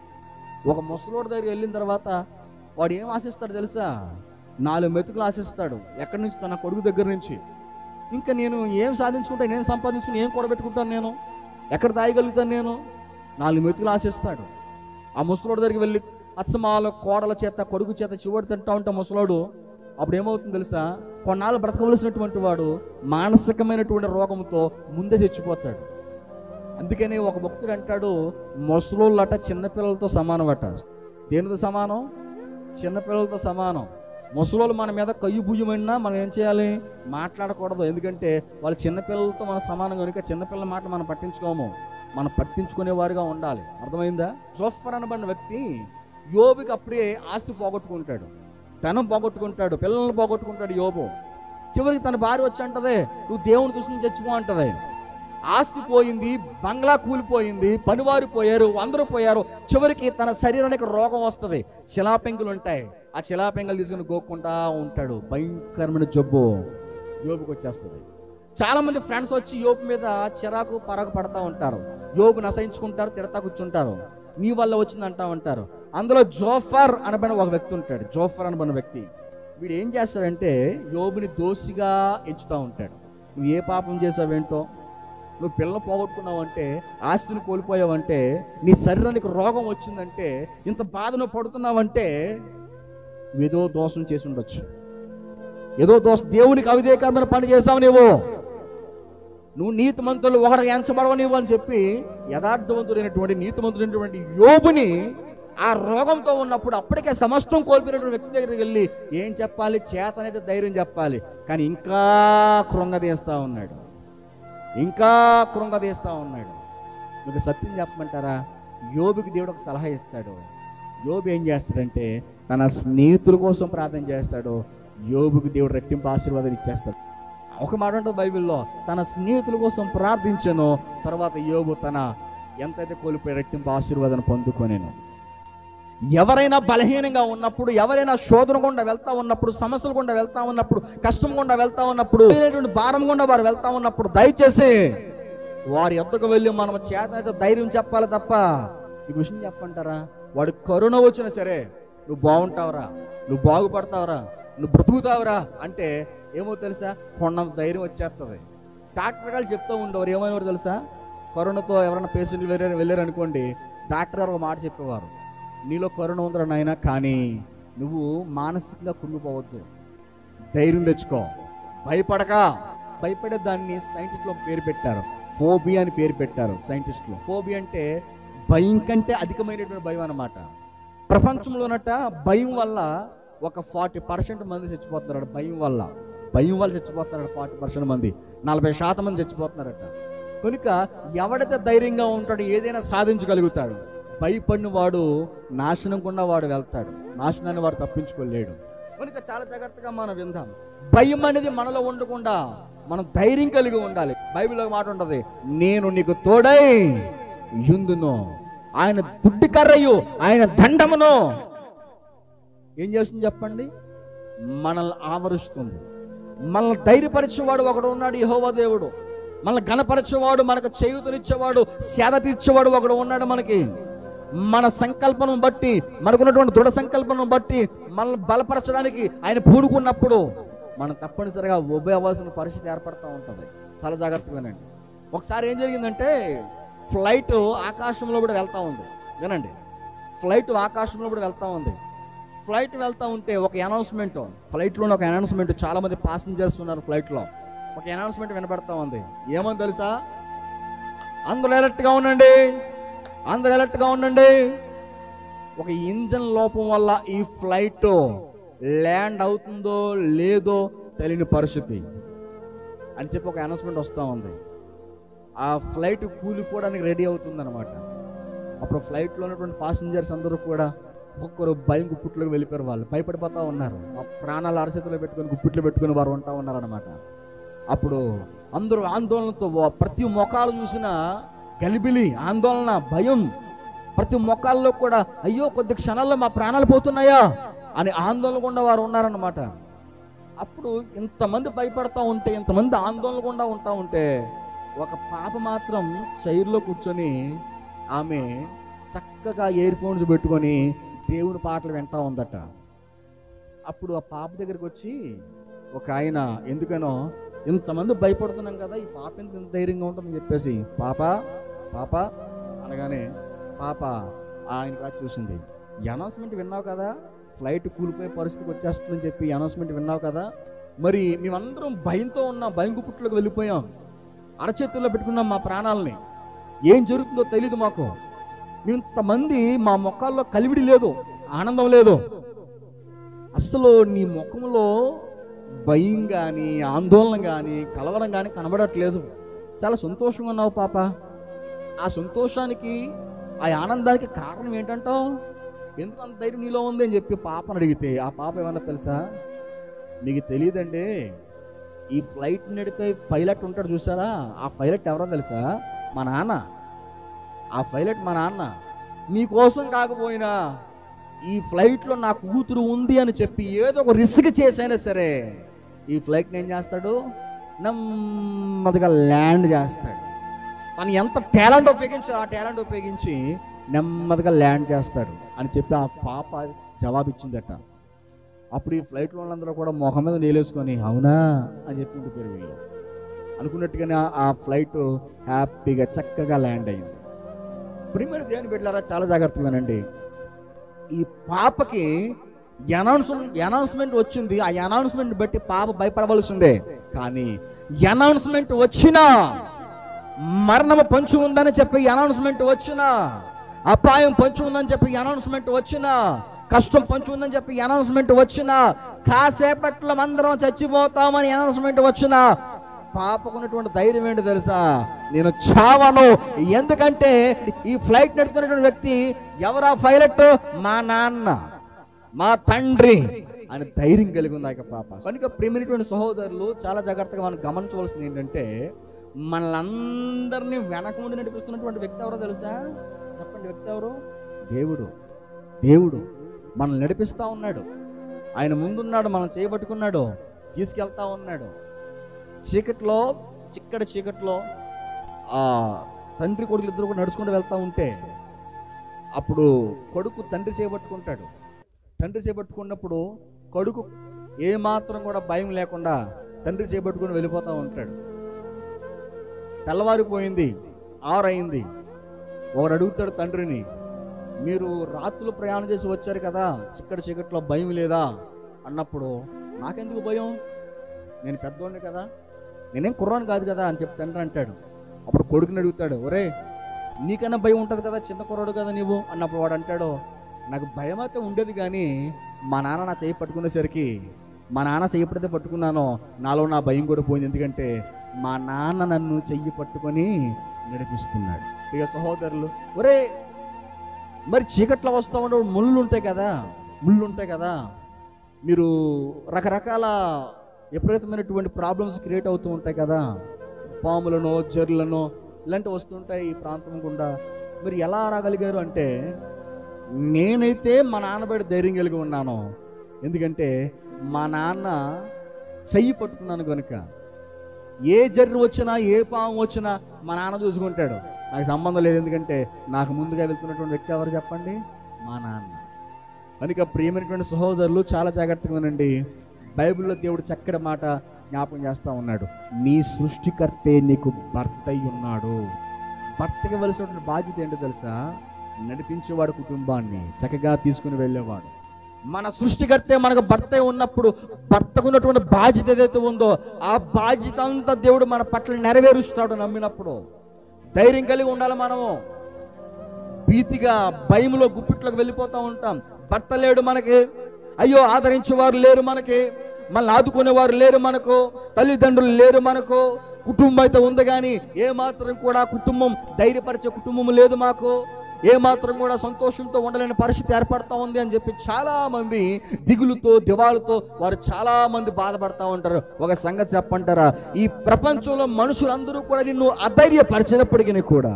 ఒక ముసలోడి దగ్గర వెళ్ళిన తర్వాత వాడు ఏం ఆశిస్తాడు తెలుసా నాలుగు మెతుకులు ఆశిస్తాడు ఎక్కడి నుంచి తన కొడుకు దగ్గర నుంచి ఇంకా నేను ఏం సాధించుకుంటా నేను సంపాదించుకుని ఏం కూడబెట్టుకుంటాను నేను ఎక్కడ దాయగలుగుతాను నేను నాలుగు మెతుకులు ఆశిస్తాడు ఆ ముసలోడి దగ్గరికి వెళ్ళి అచ్చమాల కోడల చేత కొడుకు చేత చివరి తింటా ఉంటా ముసలోడు అప్పుడు ఏమవుతుంది తెలుసా కొన్నాళ్ళు బ్రతకవలసినటువంటి వాడు మానసికమైనటువంటి రోగంతో ముందే చచ్చిపోతాడు అందుకని ఒక భక్తుడు అంటాడు ముసలోళ్ళట చిన్నపిల్లలతో సమానం అట దేనితో సమానం చిన్నపిల్లలతో సమానం ముసలోళ్ళు మన మీద కయ్యి భుజమైనా మనం ఏం చేయాలి మాట్లాడకూడదు ఎందుకంటే వాళ్ళు చిన్నపిల్లలతో మన సమానం కనుక చిన్నపిల్లల మాట మనం పట్టించుకోము మనం పట్టించుకునేవారుగా ఉండాలి అర్థమైందా జోఫర్ అనబడిన వ్యక్తి యోబుకి అప్పుడే ఆస్తి పోగొట్టుకుంటాడు ధనం పోగొట్టుకుంటాడు పిల్లల్ని పోగొట్టుకుంటాడు యోబు చివరికి తన భార్య వచ్చి అంటదే నువ్వు దేవుని చూసి చచ్చిపో అంటది ఆస్తి పోయింది బంగ్లా కూలిపోయింది పనివారు పోయారు అందరూ పోయారు చివరికి తన శరీరానికి రోగం వస్తుంది శిలాపెంకులు ఉంటాయి ఆ శిలాపెంకులు తీసుకుని గోక్కుంటా ఉంటాడు భయంకరమైన జబ్బు యోబుకి వచ్చేస్తుంది చాలా మంది ఫ్రెండ్స్ వచ్చి యోబు మీద చిరాకు పరాకు పడతా ఉంటారు యోబుని అసహించుకుంటారు తిడతా కూర్చుంటారు నీ వల్ల వచ్చింది అంటా ఉంటారు అందులో జోఫర్ అనబడిన ఒక వ్యక్తి ఉంటాడు జోఫర్ అనబడిన వ్యక్తి వీడు ఏం చేస్తాడంటే యోబుని దోషిగా ఎంచుతూ ఉంటాడు నువ్వు ఏ పాపం చేసావేంటో నువ్వు పిల్లలు పోగొట్టుకున్నావంటే ఆస్తిని కోల్పోయావంటే నీ శరీరానికి రోగం వచ్చిందంటే ఇంత బాధను పడుతున్నావంటే నువ్వు ఏదో దోషం చేసి ఉండొచ్చు ఏదో దోషం దేవునికి అవిధేయకరమైన పని చేసావు నువ్వు నువ్వు నీతిమంతులు ఒకటి ఎంచబడవ నీవు అని చెప్పి యథార్థవంతుడైనటువంటి నీతిమంతుడైనటువంటి యోబుని ఆ రోగంతో ఉన్నప్పుడు అప్పటికే సమస్తం కోల్పోయినటువంటి వ్యక్తి దగ్గరికి వెళ్ళి ఏం చెప్పాలి చేతనైతే ధైర్యం చెప్పాలి కానీ ఇంకా కృంగదీస్తా ఉన్నాడు ఇంకా కృంగదీస్తా ఉన్నాడు మీకు సత్యం చెప్పమంటారా యోబుకి దేవుడు ఒక సలహా ఇస్తాడు యోబు ఏం చేస్తాడంటే తన స్నేహితుల కోసం ప్రార్థన చేస్తాడు యోబుకి దేవుడు రెట్టింపు ఆశీర్వాదం ఇచ్చేస్తాడు ఒక మాట ఉంటుంది బైబిల్లో తన స్నేహితుల కోసం ప్రార్థించాను తర్వాత యోబు తన ఎంతైతే కోల్పోయి రెట్టింపు ఆశీర్వాదం పొందుకొనేను ఎవరైనా బలహీనంగా ఉన్నప్పుడు ఎవరైనా శోధన గుండా వెళ్తా ఉన్నప్పుడు సమస్యలు గుండా వెళ్తా ఉన్నప్పుడు కష్టం గుండా వెళ్తా ఉన్నప్పుడు లేనటువంటి భారం గుండా వారు వెళ్తా ఉన్నప్పుడు దయచేసి వారి ఎద్దకు వెళ్ళి మనం చేత అయితే ధైర్యం చెప్పాలి తప్ప ఈ విషయం చెప్పంటారా వాడు కరోనా వచ్చినా సరే నువ్వు బాగుంటావురా నువ్వు బాగుపడతావురా నువ్వు బ్రతుకుతావురా అంటే ఏమో తెలుసా కొండంత ధైర్యం వచ్చేస్తుంది డాక్టర్ గారు చెప్తూ ఉండేవారు ఏమనేవారు తెలుసా కరోనాతో ఎవరైనా పేషెంట్లు వెళ్ళారు వెళ్ళారు అనుకోండి డాక్టర్ గారు ఒక మాట చెప్పేవారు నీలో కరోనా ఉందిరా నాయన కానీ నువ్వు మానసికంగా కుంగిపోవద్దు ధైర్యం తెచ్చుకో భయపడక భయపడే దాన్ని సైంటిస్టులు ఒక పేరు పెట్టారు ఫోబియా అని పేరు పెట్టారు సైంటిస్టులు ఫోబియా అంటే భయం కంటే అధికమైనటువంటి భయం అన్నమాట ప్రపంచంలోనట భయం వల్ల ఒక ఫార్టీ పర్సెంట్ మంది చచ్చిపోతున్నారట భయం వల్ల భయం వల్ల చచ్చిపోతున్నారట ఫార్టీ పర్సెంట్ మంది నలభై శాతం మంది చచ్చిపోతున్నారట కనుక ఎవడైతే ధైర్యంగా ఉంటాడో ఏదైనా సాధించగలుగుతాడు భయపడిన వాడు నాశనం కూడా వాడు వెళ్తాడు నాశనాన్ని వాడు తప్పించుకోలేడు కనుక చాలా జాగ్రత్తగా మనం విందాం భయం అనేది మనలో ఉండకుండా మనం ధైర్యం కలిగి ఉండాలి బైబిల్లో ఒక మాట ఉంటుంది నేను నీకు తోడై యుందును ఆయన దుడ్డి కర్రయు ఆయన దండమును ఏం చేస్తుంది చెప్పండి మనల్ని ఆవరిస్తుంది మనల్ని ధైర్యపరిచేవాడు ఒకడు ఉన్నాడు యెహోవా దేవుడు మనల్ని గణపరిచేవాడు మనకు చేయుతనిచ్చేవాడు సేద తీర్చేవాడు ఒకడు ఉన్నాడు మనకి మన సంకల్పం బట్టి మనకున్నటువంటి దృఢ సంకల్పం బట్టి మనల్ని బలపరచడానికి ఆయన పూడుకున్నప్పుడు మనం తప్పనిసరిగా ఉభయ అవ్వాల్సిన పరిస్థితి ఏర్పడుతూ ఉంటుంది చాలా జాగ్రత్తగా వినండి ఒకసారి ఏం జరిగిందంటే ఫ్లైట్ ఆకాశంలో కూడా వెళ్తూ ఉంది వినండి ఫ్లైట్ ఆకాశంలో కూడా వెళ్తూ ఉంది ఫ్లైట్ వెళ్తూ ఉంటే ఒక అనౌన్స్మెంట్ ఫ్లైట్లోనే ఒక అనౌన్స్మెంట్ చాలా మంది పాసింజర్స్ ఉన్నారు ఫ్లైట్లో ఒక అనౌన్స్మెంట్ వినపడతా ఉంది ఏమని తెలుసా అందరూ అలర్ట్గా ఉండండి అందరూ అలర్ట్గా ఉండండి ఒక ఇంజన్ లోపం వల్ల ఈ ఫ్లైట్ ల్యాండ్ అవుతుందో లేదో తెలియని పరిస్థితి అని చెప్పి ఒక అనౌన్స్మెంట్ వస్తూ ఉంది ఆ ఫ్లైట్ కూలిపోవడానికి రెడీ అవుతుందన్నమాట అప్పుడు ఫ్లైట్లో ఉన్నటువంటి పాసింజర్స్ అందరూ కూడా ఒక్కొక్కరు భయం గుప్పిట్లోకి వెళ్ళిపోయారు వాళ్ళు భయపడిపోతూ ఉన్నారు ఆ ప్రాణాలు అరచేతిలో పెట్టుకొని గుప్పిట్లో పెట్టుకొని వారు ఉంటా ఉన్నారన్నమాట అప్పుడు అందరూ ఆందోళనతో వా- ప్రతి మొఖాలు చూసిన గలిబిలి ఆందోళన భయం ప్రతి మొఖాల్లో కూడా అయ్యో కొద్ది క్షణాల్లో మా ప్రాణాలు పోతున్నాయా అని ఆందోళన గుండా వారు ఉన్నారన్నమాట అప్పుడు ఇంతమంది భయపడతా ఉంటే ఇంతమంది ఆందోళన గుండా ఉంటా ఉంటే ఒక పాప మాత్రం చైర్లో కూర్చొని ఆమె చక్కగా ఇయర్ ఫోన్స్ పెట్టుకొని దేవుని పాటలు వింటా ఉందట అప్పుడు ఆ పాప దగ్గరికి వచ్చి ఒక ఆయన ఎందుకనో ఇంతమంది భయపడుతున్నాం కదా ఈ పాప ఎంత ఇంత ధైర్యంగా ఉంటుందని చెప్పేసి పాప పాప అనగానే పాప ఆయనకి వచ్చి చూసింది ఈ అనౌన్స్మెంట్ విన్నావు కదా ఫ్లైట్ కూలిపోయే పరిస్థితికి వచ్చేస్తుందని చెప్పి ఈ అనౌన్స్మెంట్ విన్నావు కదా మరి మేమందరం భయంతో ఉన్నాం భయం గుప్పుట్లోకి వెళ్ళిపోయాం అరచేతుల్లో పెట్టుకున్నాం మా ప్రాణాలని ఏం జరుగుతుందో తెలియదు మాకు ఇంతమంది మా మొక్కల్లో కలివిడి లేదు ఆనందం లేదు అసలు నీ ముఖంలో భయం కానీ ఆందోళన కానీ కలవరం కానీ కనబడట్లేదు చాలా సంతోషంగా ఉన్నావు పాప ఆ సంతోషానికి ఆ ఆనందానికి కారణం ఏంటంటావు ఎందుకు అంత ధైర్యం నీలో ఉంది అని చెప్పి పాపను అడిగితే ఆ పాప ఏమన్నా తెలుసా మీకు తెలియదండి ఈ ఫ్లైట్ నడిపే పైలట్ ఉంటాడు చూసారా ఆ పైలట్ ఎవరో తెలుసా మా నాన్న ఆ పైలట్ మా నాన్న మీకోసం కాకపోయినా ఈ ఫ్లైట్లో నా కూతురు ఉంది అని చెప్పి ఏదో ఒక రిస్క్ చేసైనా సరే ఈ ఫ్లైట్ని ఏం చేస్తాడు నెమ్మదిగా ల్యాండ్ చేస్తాడు తను ఎంత టాలెంట్ ఉపయోగించో ఆ టాలెంట్ ఉపయోగించి నెమ్మదిగా ల్యాండ్ చేస్తాడు అని చెప్పి ఆ పాప జవాబిచ్చిందట అప్పుడు ఈ ఫ్లైట్లో వాళ్ళందరూ కూడా మొహం మీద నీలేసుకొని అవునా అని చెప్పి ఉండిపోయారు వీళ్ళు అనుకున్నట్టుగానే ఆ- ఆ ఫ్లైట్ హ్యాపీగా చక్కగా ల్యాండ్ అయింది ప్రిమర్ దేని బిడ్డలారా చాలా జాగ్రత్తగానండి ఈ పాపకి అనౌన్స్ అనౌన్స్మెంట్ వచ్చింది ఆ అనౌన్స్మెంట్ బట్టి పాప భయపడవలసిందే కానీ అనౌన్స్మెంట్ వచ్చినా మరణము పంచు ఉందని చెప్పి అనౌన్స్మెంట్ వచ్చినా అపాయం పంచు ఉందని చెప్పి అనౌన్స్మెంట్ వచ్చినా కష్టం పంచు ఉందని చెప్పి అనౌన్స్మెంట్ వచ్చినా కాసేపట్లో అందరం చచ్చిపోతామని అనౌన్స్మెంట్ వచ్చినా పాపకున్నటువంటి ధైర్యం ఏంటి తెలుసా నేను చావను ఎందుకంటే ఈ ఫ్లైట్ నడుపుతున్నటువంటి వ్యక్తి ఎవరా పైలట్ మా నాన్న మా తండ్రి అని ధైర్యం కలిగి ఉంది ఆ యొక్క పాప కనుక ప్రేమైనటువంటి సహోదరులు చాలా జాగ్రత్తగా మనం గమనించవలసింది ఏంటంటే మనలందరినీ వెనక ముందు నడిపిస్తున్నటువంటి వ్యక్తి ఎవరో తెలుసా చెప్పండి వ్యక్తి ఎవరు దేవుడు దేవుడు మనల్ని నడిపిస్తూ ఉన్నాడు ఆయన ముందున్నాడు మనం చేయబట్టుకున్నాడు తీసుకెళ్తా ఉన్నాడు చీకట్లో చిక్కటి చీకట్లో ఆ తండ్రి కొడుకులు ఇద్దరు కూడా నడుచుకుంటూ వెళ్తూ ఉంటే అప్పుడు కొడుకు తండ్రి చేపట్టుకుంటాడు తండ్రి చేపట్టుకున్నప్పుడు కొడుకు ఏమాత్రం కూడా భయం లేకుండా తండ్రి చేపట్టుకుని వెళ్ళిపోతూ ఉంటాడు తెల్లవారిపోయింది ఆరైంది ఒకడు అడుగుతాడు తండ్రిని మీరు రాత్రులు ప్రయాణం చేసి వచ్చారు కదా చిక్కటి చీకట్లో భయం లేదా అన్నప్పుడు నాకెందుకు భయం నేను పెద్దోడిని కదా నేనేం కుర్రాను కాదు కదా అని చెప్పి తండ్రి అంటాడు అప్పుడు కొడుకుని అడుగుతాడు ఒరే నీకన్నా భయం ఉంటుంది కదా చిన్న కుర్రాడు కదా నీవు అన్నప్పుడు వాడు అంటాడు నాకు భయం అయితే ఉండేది కానీ మా నాన్న నా చేయి పట్టుకునేసరికి మా నాన్న చెయ్యి ఎప్పుడైతే పట్టుకున్నానో నాలో నా భయం కూడా పోయింది ఎందుకంటే మా నాన్న నన్ను చెయ్యి పట్టుకొని నడిపిస్తున్నాడు ఇక సహోదరులు ఒరే మరి చీకట్లో వస్తూ ఉండే ముళ్ళు ఉంటాయి కదా ముళ్ళు ఉంటాయి కదా మీరు రకరకాల విపరీతమైనటువంటి ప్రాబ్లమ్స్ క్రియేట్ అవుతూ ఉంటాయి కదా పాములను జర్రులను ఇలాంటివి వస్తుంటాయి ఈ ప్రాంతం గుండా మీరు ఎలా రాగలిగారు అంటే నేనైతే మా నాన్నబడి ధైర్యం కలిగి ఉన్నాను ఎందుకంటే మా నాన్న చెయ్యి పట్టుకున్నాను కనుక ఏ జర్రు వచ్చినా ఏ పాము వచ్చినా మా నాన్న చూసుకుంటాడు నాకు సంబంధం లేదు ఎందుకంటే నాకు ముందుగా వెళ్తున్నటువంటి వ్యక్తి ఎవరు చెప్పండి మా నాన్న కనుక ప్రియమైనటువంటి సహోదరులు చాలా జాగ్రత్తగా ఉండండి బైబిల్లో దేవుడు చక్కటి మాట జ్ఞాపకం చేస్తూ ఉన్నాడు నీ సృష్టికర్తే నీకు భర్త అయి ఉన్నాడు భర్తకి ఇవ్వలసినటువంటి బాధ్యత ఏంటో తెలుసా నడిపించేవాడు కుటుంబాన్ని చక్కగా తీసుకుని వెళ్ళేవాడు మన సృష్టికర్తే మనకు భర్త అయి ఉన్నప్పుడు భర్తకు ఉన్నటువంటి బాధ్యత ఏదైతే ఉందో ఆ బాధ్యత అంతా దేవుడు మన పట్ల నెరవేరుస్తాడు నమ్మినప్పుడు ధైర్యం కలిగి ఉండాలి మనము భీతిగా భయములో గుప్పిట్లోకి వెళ్ళిపోతూ ఉంటాం భర్త లేడు మనకి అయ్యో ఆదరించేవారు లేరు మనకి మనల్ని ఆదుకునేవారు లేరు మనకు తల్లిదండ్రులు లేరు మనకు కుటుంబం అయితే ఉంది కానీ ఏ మాత్రం కూడా కుటుంబం ధైర్యపరిచే కుటుంబం లేదు మాకు ఏ మాత్రం కూడా సంతోషంతో ఉండలేని పరిస్థితి ఏర్పడతా ఉంది అని చెప్పి చాలా మంది దిగులుతో దివాలుతో వారు చాలా మంది బాధపడతా ఉంటారు ఒక సంగతి చెప్పంటారా ఈ ప్రపంచంలో మనుషులందరూ కూడా నిన్ను అధైర్యపరిచినప్పటికీ కూడా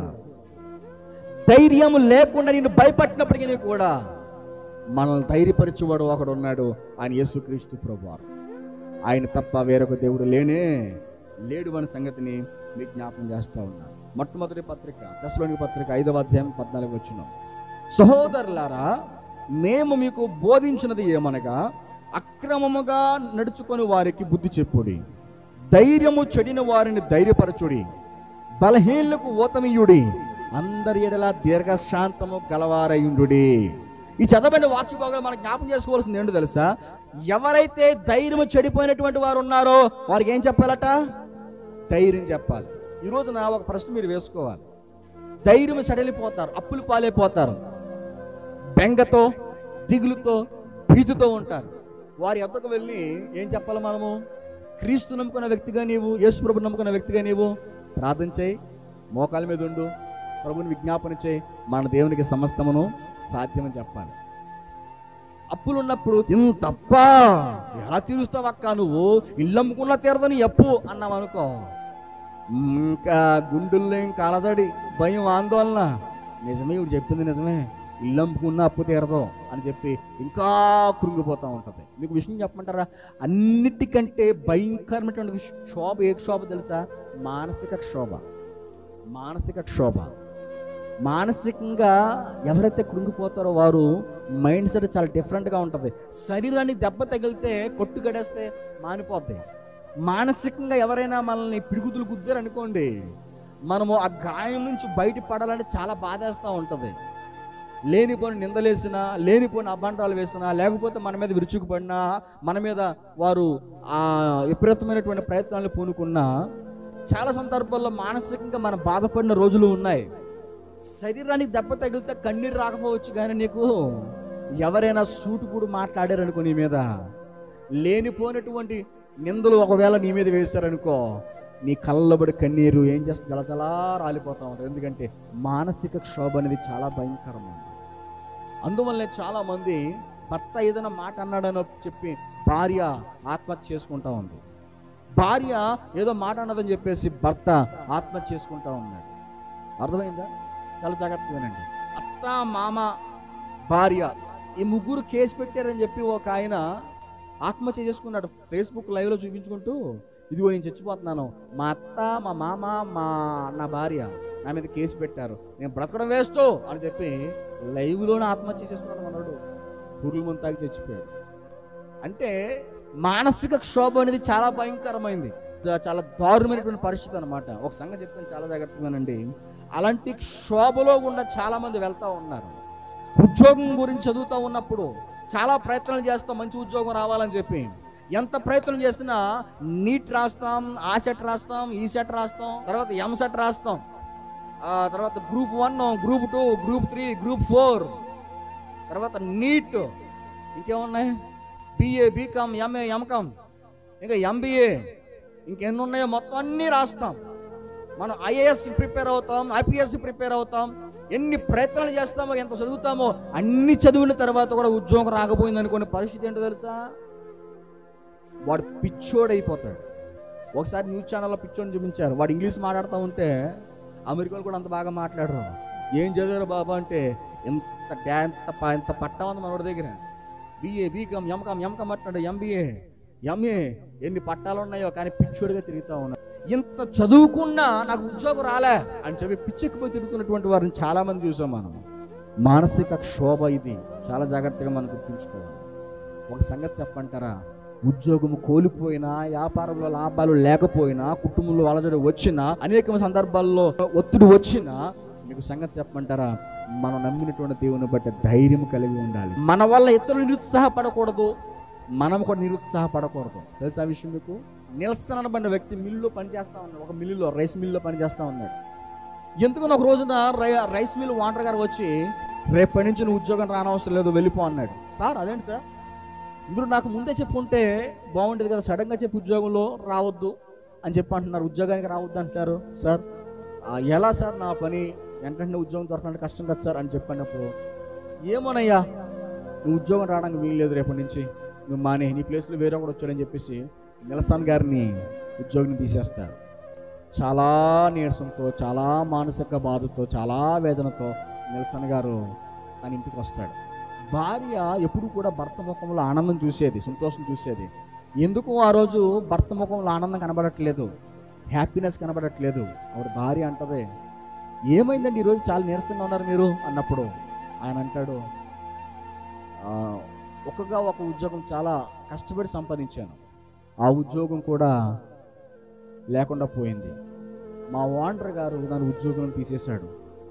ధైర్యం లేకుండా నిన్ను భయపట్టినప్పటికీ కూడా మనల్ని ధైర్యపరిచేవాడు ఒకడు ఉన్నాడు ఆయన యేసుక్రీస్తు ప్రభువారు ఆయన తప్ప వేరొక దేవుడు లేనే లేడు అనే సంగతిని మీకు జ్ఞాపకం చేస్తా ఉన్నాను మొట్టమొదటి పత్రిక దశలోని పత్రిక ఐదవ అధ్యాయం పద్నాలుగు వచ్చిన సహోదరులారా మేము మీకు బోధించినది ఏమనగా అక్రమముగా నడుచుకొని వారికి బుద్ధి చెప్పుడి ధైర్యము చెడిన వారిని ధైర్యపరచుడి బలహీనులకు ఓతమియుడి అందరి ఎడల దీర్ఘశాంతము గలవారయుండుడి ఈ చదవబడిన వాక్య భాగాలు మనం జ్ఞాపకం చేసుకోవాల్సింది ఏంటో తెలుసా ఎవరైతే ధైర్యం చెడిపోయినటువంటి వారు ఉన్నారో వారికి ఏం చెప్పాలట ధైర్యం చెప్పాలి ఈ రోజున ఒక ప్రశ్న మీరు వేసుకోవాలి ధైర్యం సడలిపోతారు అప్పులు పాలైపోతారు బెంగతో దిగులుతో భీతితో ఉంటారు వారి ఎద్దకు వెళ్ళి ఏం చెప్పాలి మనము క్రీస్తు నమ్ముకున్న వ్యక్తిగా నీవు యేసు ప్రభు నమ్ముకున్న వ్యక్తిగా నీవు ప్రార్థన చేయి మోకాల మీద ఉండు ప్రభుని విజ్ఞాపన చేయి మన దేవునికి సమస్తమును సాధ్యమని చెప్పాలి అప్పులు ఉన్నప్పుడు ఇంత అప్ప ఎలా తీరుస్తావు అక్క నువ్వు ఇల్లు అమ్ముకున్నా తీరదని అప్పు అన్నావు అనుకో ఇంకా గుండెల్లో ఇంకా అలజడి భయం ఆందోళన నిజమే ఇప్పుడు చెప్పింది నిజమే ఇల్లు అమ్ముకున్నా అప్పు తీరదు అని చెప్పి ఇంకా కృంగిపోతూ ఉంటుంది మీకు విషయం చెప్పమంటారా అన్నిటికంటే భయంకరమైనటువంటి క్షోభ ఏ క్షోభ తెలుసా మానసిక క్షోభ మానసిక క్షోభ మానసికంగా ఎవరైతే కృంగిపోతారో వారు మైండ్ సెట్ చాలా డిఫరెంట్గా ఉంటుంది శరీరానికి దెబ్బ తగిలితే కొట్టు గడేస్తే మానిపోద్ది మానసికంగా ఎవరైనా మనల్ని పిడుగుతులు గుద్దారు అనుకోండి మనము ఆ గాయం నుంచి బయట పడాలంటే చాలా బాధేస్తూ ఉంటుంది లేనిపోని నిందలేసినా లేనిపోని అభాండాలు వేసినా లేకపోతే మన మీద విరుచుకుపడినా మన మీద వారు ఆ విపరీతమైనటువంటి ప్రయత్నాలు పూనుకున్నా చాలా సందర్భాల్లో మానసికంగా మనం బాధపడిన రోజులు ఉన్నాయి శరీరానికి దెబ్బ తగిలితే కన్నీరు రాకపోవచ్చు కానీ నీకు ఎవరైనా సూటుపుడు మాట్లాడారు అనుకో నీ మీద లేనిపోయినటువంటి నిందలు ఒకవేళ నీ మీద వేశారనుకో నీ కళ్ళబడి కన్నీరు ఏం చేస్తే జలజలా రాలిపోతూ ఉంటుంది ఎందుకంటే మానసిక క్షోభ అనేది చాలా భయంకరమైనది అందువల్లనే చాలామంది భర్త ఏదైనా మాట అన్నాడని చెప్పి భార్య ఆత్మహత్య చేసుకుంటా ఉంది భార్య ఏదో మాట అన్నదని చెప్పేసి భర్త ఆత్మహత్య చేసుకుంటా ఉన్నాడు అర్థమైందా చాలా జాగ్రత్తగా వినండి అత్త మామ భార్య ఈ ముగ్గురు కేసు పెట్టారని చెప్పి ఒక ఆయన ఆత్మహత్య చేసుకున్నాడు ఫేస్బుక్ లైవ్లో చూపించుకుంటూ ఇదిగో నేను చచ్చిపోతున్నాను మా అత్త మా మామ మా నా భార్య నా మీద కేసు పెట్టారు నేను బ్రతకడం వేస్ట్ అని చెప్పి లైవ్లోనే ఆత్మహత్య చేసుకున్నాడు మనోడు పురుగుల ముందు తాగి చచ్చిపోయాడు అంటే మానసిక క్షోభ అనేది చాలా భయంకరమైంది ద- చాలా దారుణమైనటువంటి పరిస్థితి అనమాట ఒక సంగతి చెప్తాను చాలా జాగ్రత్తగానండి అలాంటి క్షోభలో గుండా చాలా మంది వెళ్తా ఉన్నారు ఉద్యోగం గురించి చదువుతూ ఉన్నప్పుడు చాలా ప్రయత్నాలు చేస్తాం మంచి ఉద్యోగం రావాలని చెప్పి ఎంత ప్రయత్నం చేసినా నీట్ రాస్తాం ఆ సెట్ రాస్తాం ఈ సెట్ రాస్తాం తర్వాత ఎం సెట్ రాస్తాం ఆ తర్వాత group one group two group three group four తర్వాత నీట్ ఇంకేమున్నాయి బిఏ బీకామ్ ఎంఏ ఎంకామ్ ఇంకా ఎంబీఏ ఇంకెన్ని ఉన్నాయో మొత్తం అన్నీ రాస్తాం మనం ఐఏఎస్ ప్రిపేర్ అవుతాం ఐపీఎస్ ప్రిపేర్ అవుతాం ఎన్ని ప్రయత్నాలు చేస్తామో ఎంత చదువుతామో అన్ని చదివిన తర్వాత కూడా ఉద్యోగం రాకపోయింది అనుకునే పరిస్థితి ఏంటో తెలుసా వాడు పిచ్చోడైపోతాడు ఒకసారి న్యూస్ ఛానల్లో పిచ్చోడిని చూపించారు వాడు ఇంగ్లీష్ మాట్లాడుతూ ఉంటే అమెరికాలో కూడా అంత బాగా మాట్లాడరు ఏం చదివారు బాబా అంటే ఎంత డా- ఎంత ప- ఎంత పట్టా ఉంది మనోడి దగ్గర బిఏ బీకామ్ ఎంకామ్ ఎంకామ్ అంటాడు ఎంబీఏ ఎంఏ ఎన్ని పట్టాలు ఉన్నాయో కానీ పిచ్చోడిగా తిరుగుతూ ఉన్నాడు ఇంత చదువుకున్నా నాకు ఉద్యోగం రాలే అని చెప్పి పిచ్చెక్కిపోయి తిరుగుతున్నటువంటి వారిని చాలా మంది చూసాం మనం మానసిక క్షోభ ఇది చాలా జాగ్రత్తగా మనం గుర్తుంచుకోవాలి ఒక సంగతి చెప్పంటారా ఉద్యోగం కోల్పోయినా వ్యాపారంలో లాభాలు లేకపోయినా కుటుంబంలో అలజడి వచ్చినా అనేక సందర్భాల్లో ఒత్తిడి వచ్చినా మీకు సంగతి చెప్పమంటారా మనం నమ్మినటువంటి దేవుని బట్టి ధైర్యం కలిగి ఉండాలి మన వల్ల ఇతరులు నిరుత్సాహపడకూడదు మనం కూడా నిరుత్సాహపడకూడదు తెలుసా ఆ విషయం మీకు నిల్సన్ అనబడిన వ్యక్తి మిల్లులో పనిచేస్తా ఉన్నాడు ఒక మిల్లులో రైస్ మిల్లులో పనిచేస్తా ఉన్నాడు ఎందుకని ఒక రోజున రై రైస్ మిల్ వాంటర్ గారు వచ్చి రేపటి నుంచి నువ్వు ఉద్యోగం రానవసరం లేదు వెళ్ళిపో అన్నాడు సార్ అదేంటి సార్ మీరు నాకు ముందే చెప్పుంటే బాగుండేది కదా సడన్గా చెప్పి ఉద్యోగంలో రావద్దు అని చెప్పి అంటున్నారు ఉద్యోగానికి రావద్దు అంటారు సార్ "ఆ, ఎలా సార్ నా పని వెంటనే ఉద్యోగం దొరకడానికి కష్టం కదా సార్ అని చెప్పినప్పుడు ఏమోనయ్యా నువ్వు ఉద్యోగం రావడానికి వీల్లేదు రేపటి నుంచి నువ్వు మానే నీ ప్లేస్లో వేరే ఒకడు వచ్చాడని చెప్పేసి నిలసాన్ గారిని ఉద్యోగిని తీసేస్తారు చాలా నీరసంతో చాలా మానసిక బాధతో చాలా వేదనతో నిల్సన్ గారు తన ఇంటికి వస్తాడు భార్య ఎప్పుడు కూడా భర్త ముఖంలో ఆనందం చూసేది సంతోషం చూసేది ఎందుకు ఆ రోజు భర్త ముఖంలో ఆనందం కనబడట్లేదు హ్యాపీనెస్ కనబడట్లేదు ఆవిడ భార్య అంటది ఏమైందండి ఈరోజు చాలా నీరసంగా ఉన్నారు మీరు అన్నప్పుడు ఆయన అంటాడు "ఆ, ఒక్కగా ఒక ఉద్యోగం చాలా కష్టపడి సంపాదించాను ఆ ఉద్యోగం కూడా లేకుండా పోయింది మా ఓనర్ గారు దాని ఉద్యోగం తీసేశాడు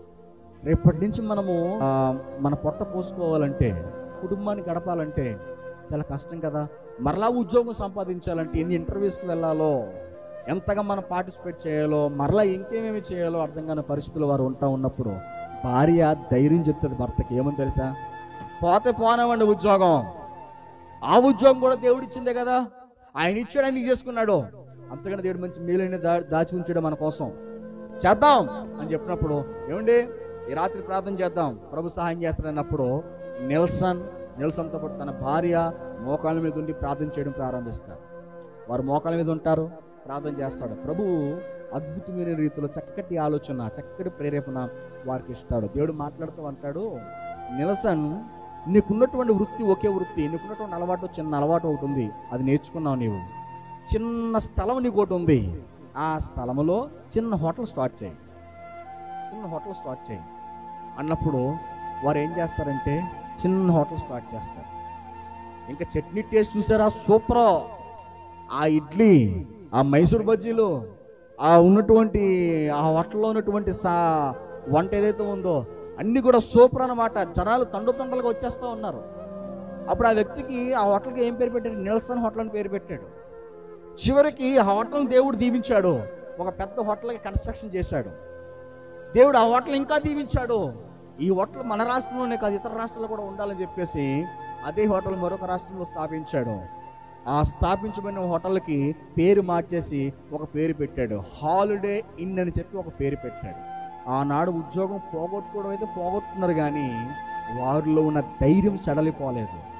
రేపటి నుంచి మనము ఆ, మన పొట్ట పోసుకోవాలంటే కుటుంబాన్ని గడపాలంటే చాలా కష్టం కదా మరలా ఉద్యోగం సంపాదించాలంటే ఎన్ని ఇంటర్వ్యూస్కి వెళ్ళాలో ఎంతగా మనం పార్టిసిపేట్ చేయాలో మరలా ఇంకేమేమి చేయాలో అర్థం కాని పరిస్థితులు వారు ఉంటా ఉన్నప్పుడు భార్య ధైర్యం చెప్తుంది భర్తకి ఏమని తెలుసా పోతే పోనవండి ఉద్యోగం ఆ ఉద్యోగం కూడా దేవుడు ఇచ్చిందే కదా ఆయన ఇచ్చాడు ఎందుకు చేసుకున్నాడు అంతకన్నా దేవుడు మంచి మేలైన దా దాచి ఉంచాడు మన కోసం చేద్దాం అని చెప్పినప్పుడు ఏమండి ఈ రాత్రి ప్రార్థన చేద్దాం ప్రభు సహాయం చేస్తాడన్నప్పుడు నెల్సన్ నెల్సన్తో పాటు తన భార్య మోకాళ్ళ మీద ఉండి ప్రార్థన చేయడం ప్రారంభిస్తారు వారు మోకాళ్ళ మీద ఉంటారు ప్రార్థన చేస్తాడు ప్రభువు అద్భుతమైన రీతిలో చక్కటి ఆలోచన చక్కటి ప్రేరేపణ వారికి ఇస్తాడు దేవుడు మాట్లాడుతూ అంటాడు నిలసన్ నీకున్నటువంటి వృత్తి ఒకే వృత్తి నీకున్నటువంటి అలవాటు చిన్న అలవాటు ఒకటి ఉంది అది నేర్చుకున్నావు నీవు చిన్న స్థలం నీకు ఒకటి ఉంది ఆ స్థలంలో చిన్న హోటల్ స్టార్ట్ చేయి చిన్న హోటల్ స్టార్ట్ చేయి అన్నప్పుడు వారు ఏం చేస్తారంటే చిన్న హోటల్ స్టార్ట్ చేస్తారు ఇంకా చట్నీ టేస్ట్ చూసారా సూపర్ ఆ ఇడ్లీ ఆ మైసూర్ బజ్జీలు ఆ ఉన్నటువంటి ఆ హోటల్లో ఉన్నటువంటి సా వంట ఏదైతే ఉందో అన్నీ కూడా సూపర్ అన్నమాట జనాలు తండు తండలుగా వచ్చేస్తూ ఉన్నారు అప్పుడు ఆ వ్యక్తికి ఆ హోటల్కి ఏం పేరు పెట్టాడు నిల్సన్ హోటల్ అని పేరు పెట్టాడు చివరికి ఆ హోటల్ దేవుడు దీవించాడు ఒక పెద్ద హోటల్కి కన్స్ట్రక్షన్ చేశాడు దేవుడు ఆ హోటల్ ఇంకా దీవించాడు ఈ హోటల్ మన రాష్ట్రంలోనే కాదు ఇతర రాష్ట్రాల్లో కూడా ఉండాలని చెప్పేసి అదే హోటల్ మరొక రాష్ట్రంలో స్థాపించాడు ఆ స్థాపించబడిన హోటల్కి పేరు మార్చేసి ఒక పేరు పెట్టాడు హాలిడే ఇన్ అని చెప్పి ఒక పేరు పెట్టాడు ఆనాడు ఉద్యోగం పోగొట్టుకోవడం అయితే పోగొట్టుకున్నారు కానీ వారిలో ఉన్న ధైర్యం సడలిపోలేదు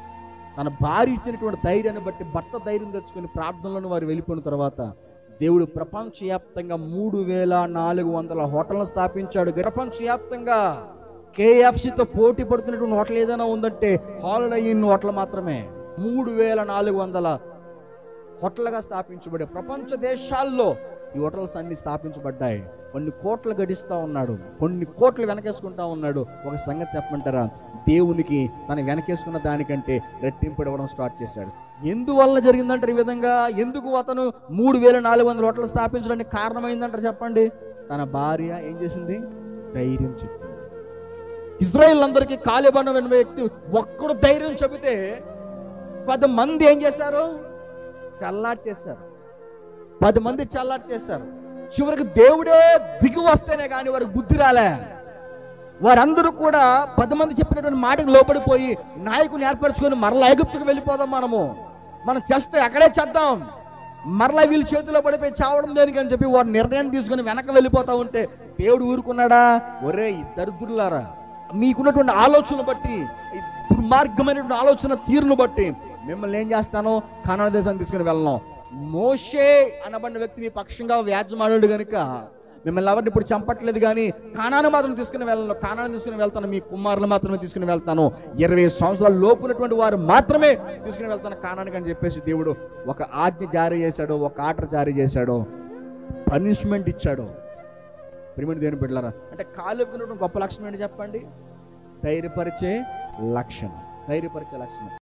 తన భార్య ఇచ్చినటువంటి ధైర్యాన్ని బట్టి భర్త ధైర్యం తెచ్చుకొని ప్రార్థనలను వారు వెళ్ళిపోయిన తర్వాత దేవుడు ప్రపంచవ్యాప్తంగా మూడు వేల నాలుగు వందల హోటళ్లను స్థాపించాడు ప్రపంచవ్యాప్తంగా కేఎఫ్సితో పోటీ పడుతున్నటువంటి హోటల్ ఏదైనా ఉందంటే హాలిడే ఇన్ హోటల్ మాత్రమే మూడు వేల నాలుగు వందల హోటల్గా స్థాపించబడే ప్రపంచ దేశాల్లో ఈ హోటల్స్ అన్ని స్థాపించబడ్డాయి కొన్ని కోట్లు గడిస్తూ ఉన్నాడు కొన్ని కోట్లు వెనకేసుకుంటా ఉన్నాడు ఒక సంగతి చెప్పమంటారా దేవునికి తన వెనకేసుకున్న దానికంటే రెట్టింపు ఇవ్వడం స్టార్ట్ చేశాడు ఎందువల్ల జరిగిందంటారు ఈ విధంగా ఎందుకు అతను మూడు వేల నాలుగు వందల హోటలు స్థాపించడానికి కారణమైందంటారు చెప్పండి తన భార్య ఏం చేసింది ధైర్యం చెప్పింది ఇజ్రాయిల్ అందరికీ కాలిబన్న అనే వ్యక్తి ఒక్కడు ధైర్యం చెబితే పది మంది ఏం చేశారు చల్లాట్ చేశారు పది మంది చల్లాట్ చేశారు చివరికి దేవుడే దిగి వస్తేనే కానీ వారికి బుద్ధి రాలే వారందరూ కూడా పది మంది చెప్పినటువంటి మాటకు లోపడిపోయి నాయకుని ఏర్పరచుకొని మరలా ఐగుప్తుకు వెళ్ళిపోదాం మనము మనం చేస్తే అక్కడే చేద్దాం మరలా వీళ్ళ చేతిలో పడిపోయి చావడం దేనికి అని చెప్పి వారు నిర్ణయం తీసుకొని వెనక వెళ్ళిపోతా ఉంటే దేవుడు ఊరుకున్నాడా ఒరే ఈ దరిద్రులారా మీకున్నటువంటి ఆలోచన బట్టి ఈ దుర్మార్గమైనటువంటి ఆలోచన తీరును బట్టి మిమ్మల్ని ఏం చేస్తాను కన్నడ దేశాన్ని తీసుకుని వెళ్ళను మోషే అనబడిన వ్యక్తి మీ పక్షంగా వ్యాజ్యమాడాడు గనుక మిమ్మల్ని ఎవరిని ఇప్పుడు చంపట్లేదు కానీ కానాను మాత్రం తీసుకుని వెళ్ళను కానాను తీసుకుని వెళ్తాను మీ కుమారులు మాత్రమే తీసుకుని వెళ్తాను ఇరవై సంవత్సరాల లోపునటువంటి వారు మాత్రమే తీసుకుని వెళ్తాను కానానికి అని చెప్పేసి దేవుడు ఒక ఆజ్ఞ జారీ చేశాడు ఒక ఆర్డర్ జారీ చేశాడు పనిష్మెంట్ ఇచ్చాడు ప్రిమిడి దేని బిడ్డలారా అంటే కాలు గొప్ప లక్షణం ఏంటి చెప్పండి ధైర్యపరిచే లక్షణం ధైర్యపరిచే లక్షణం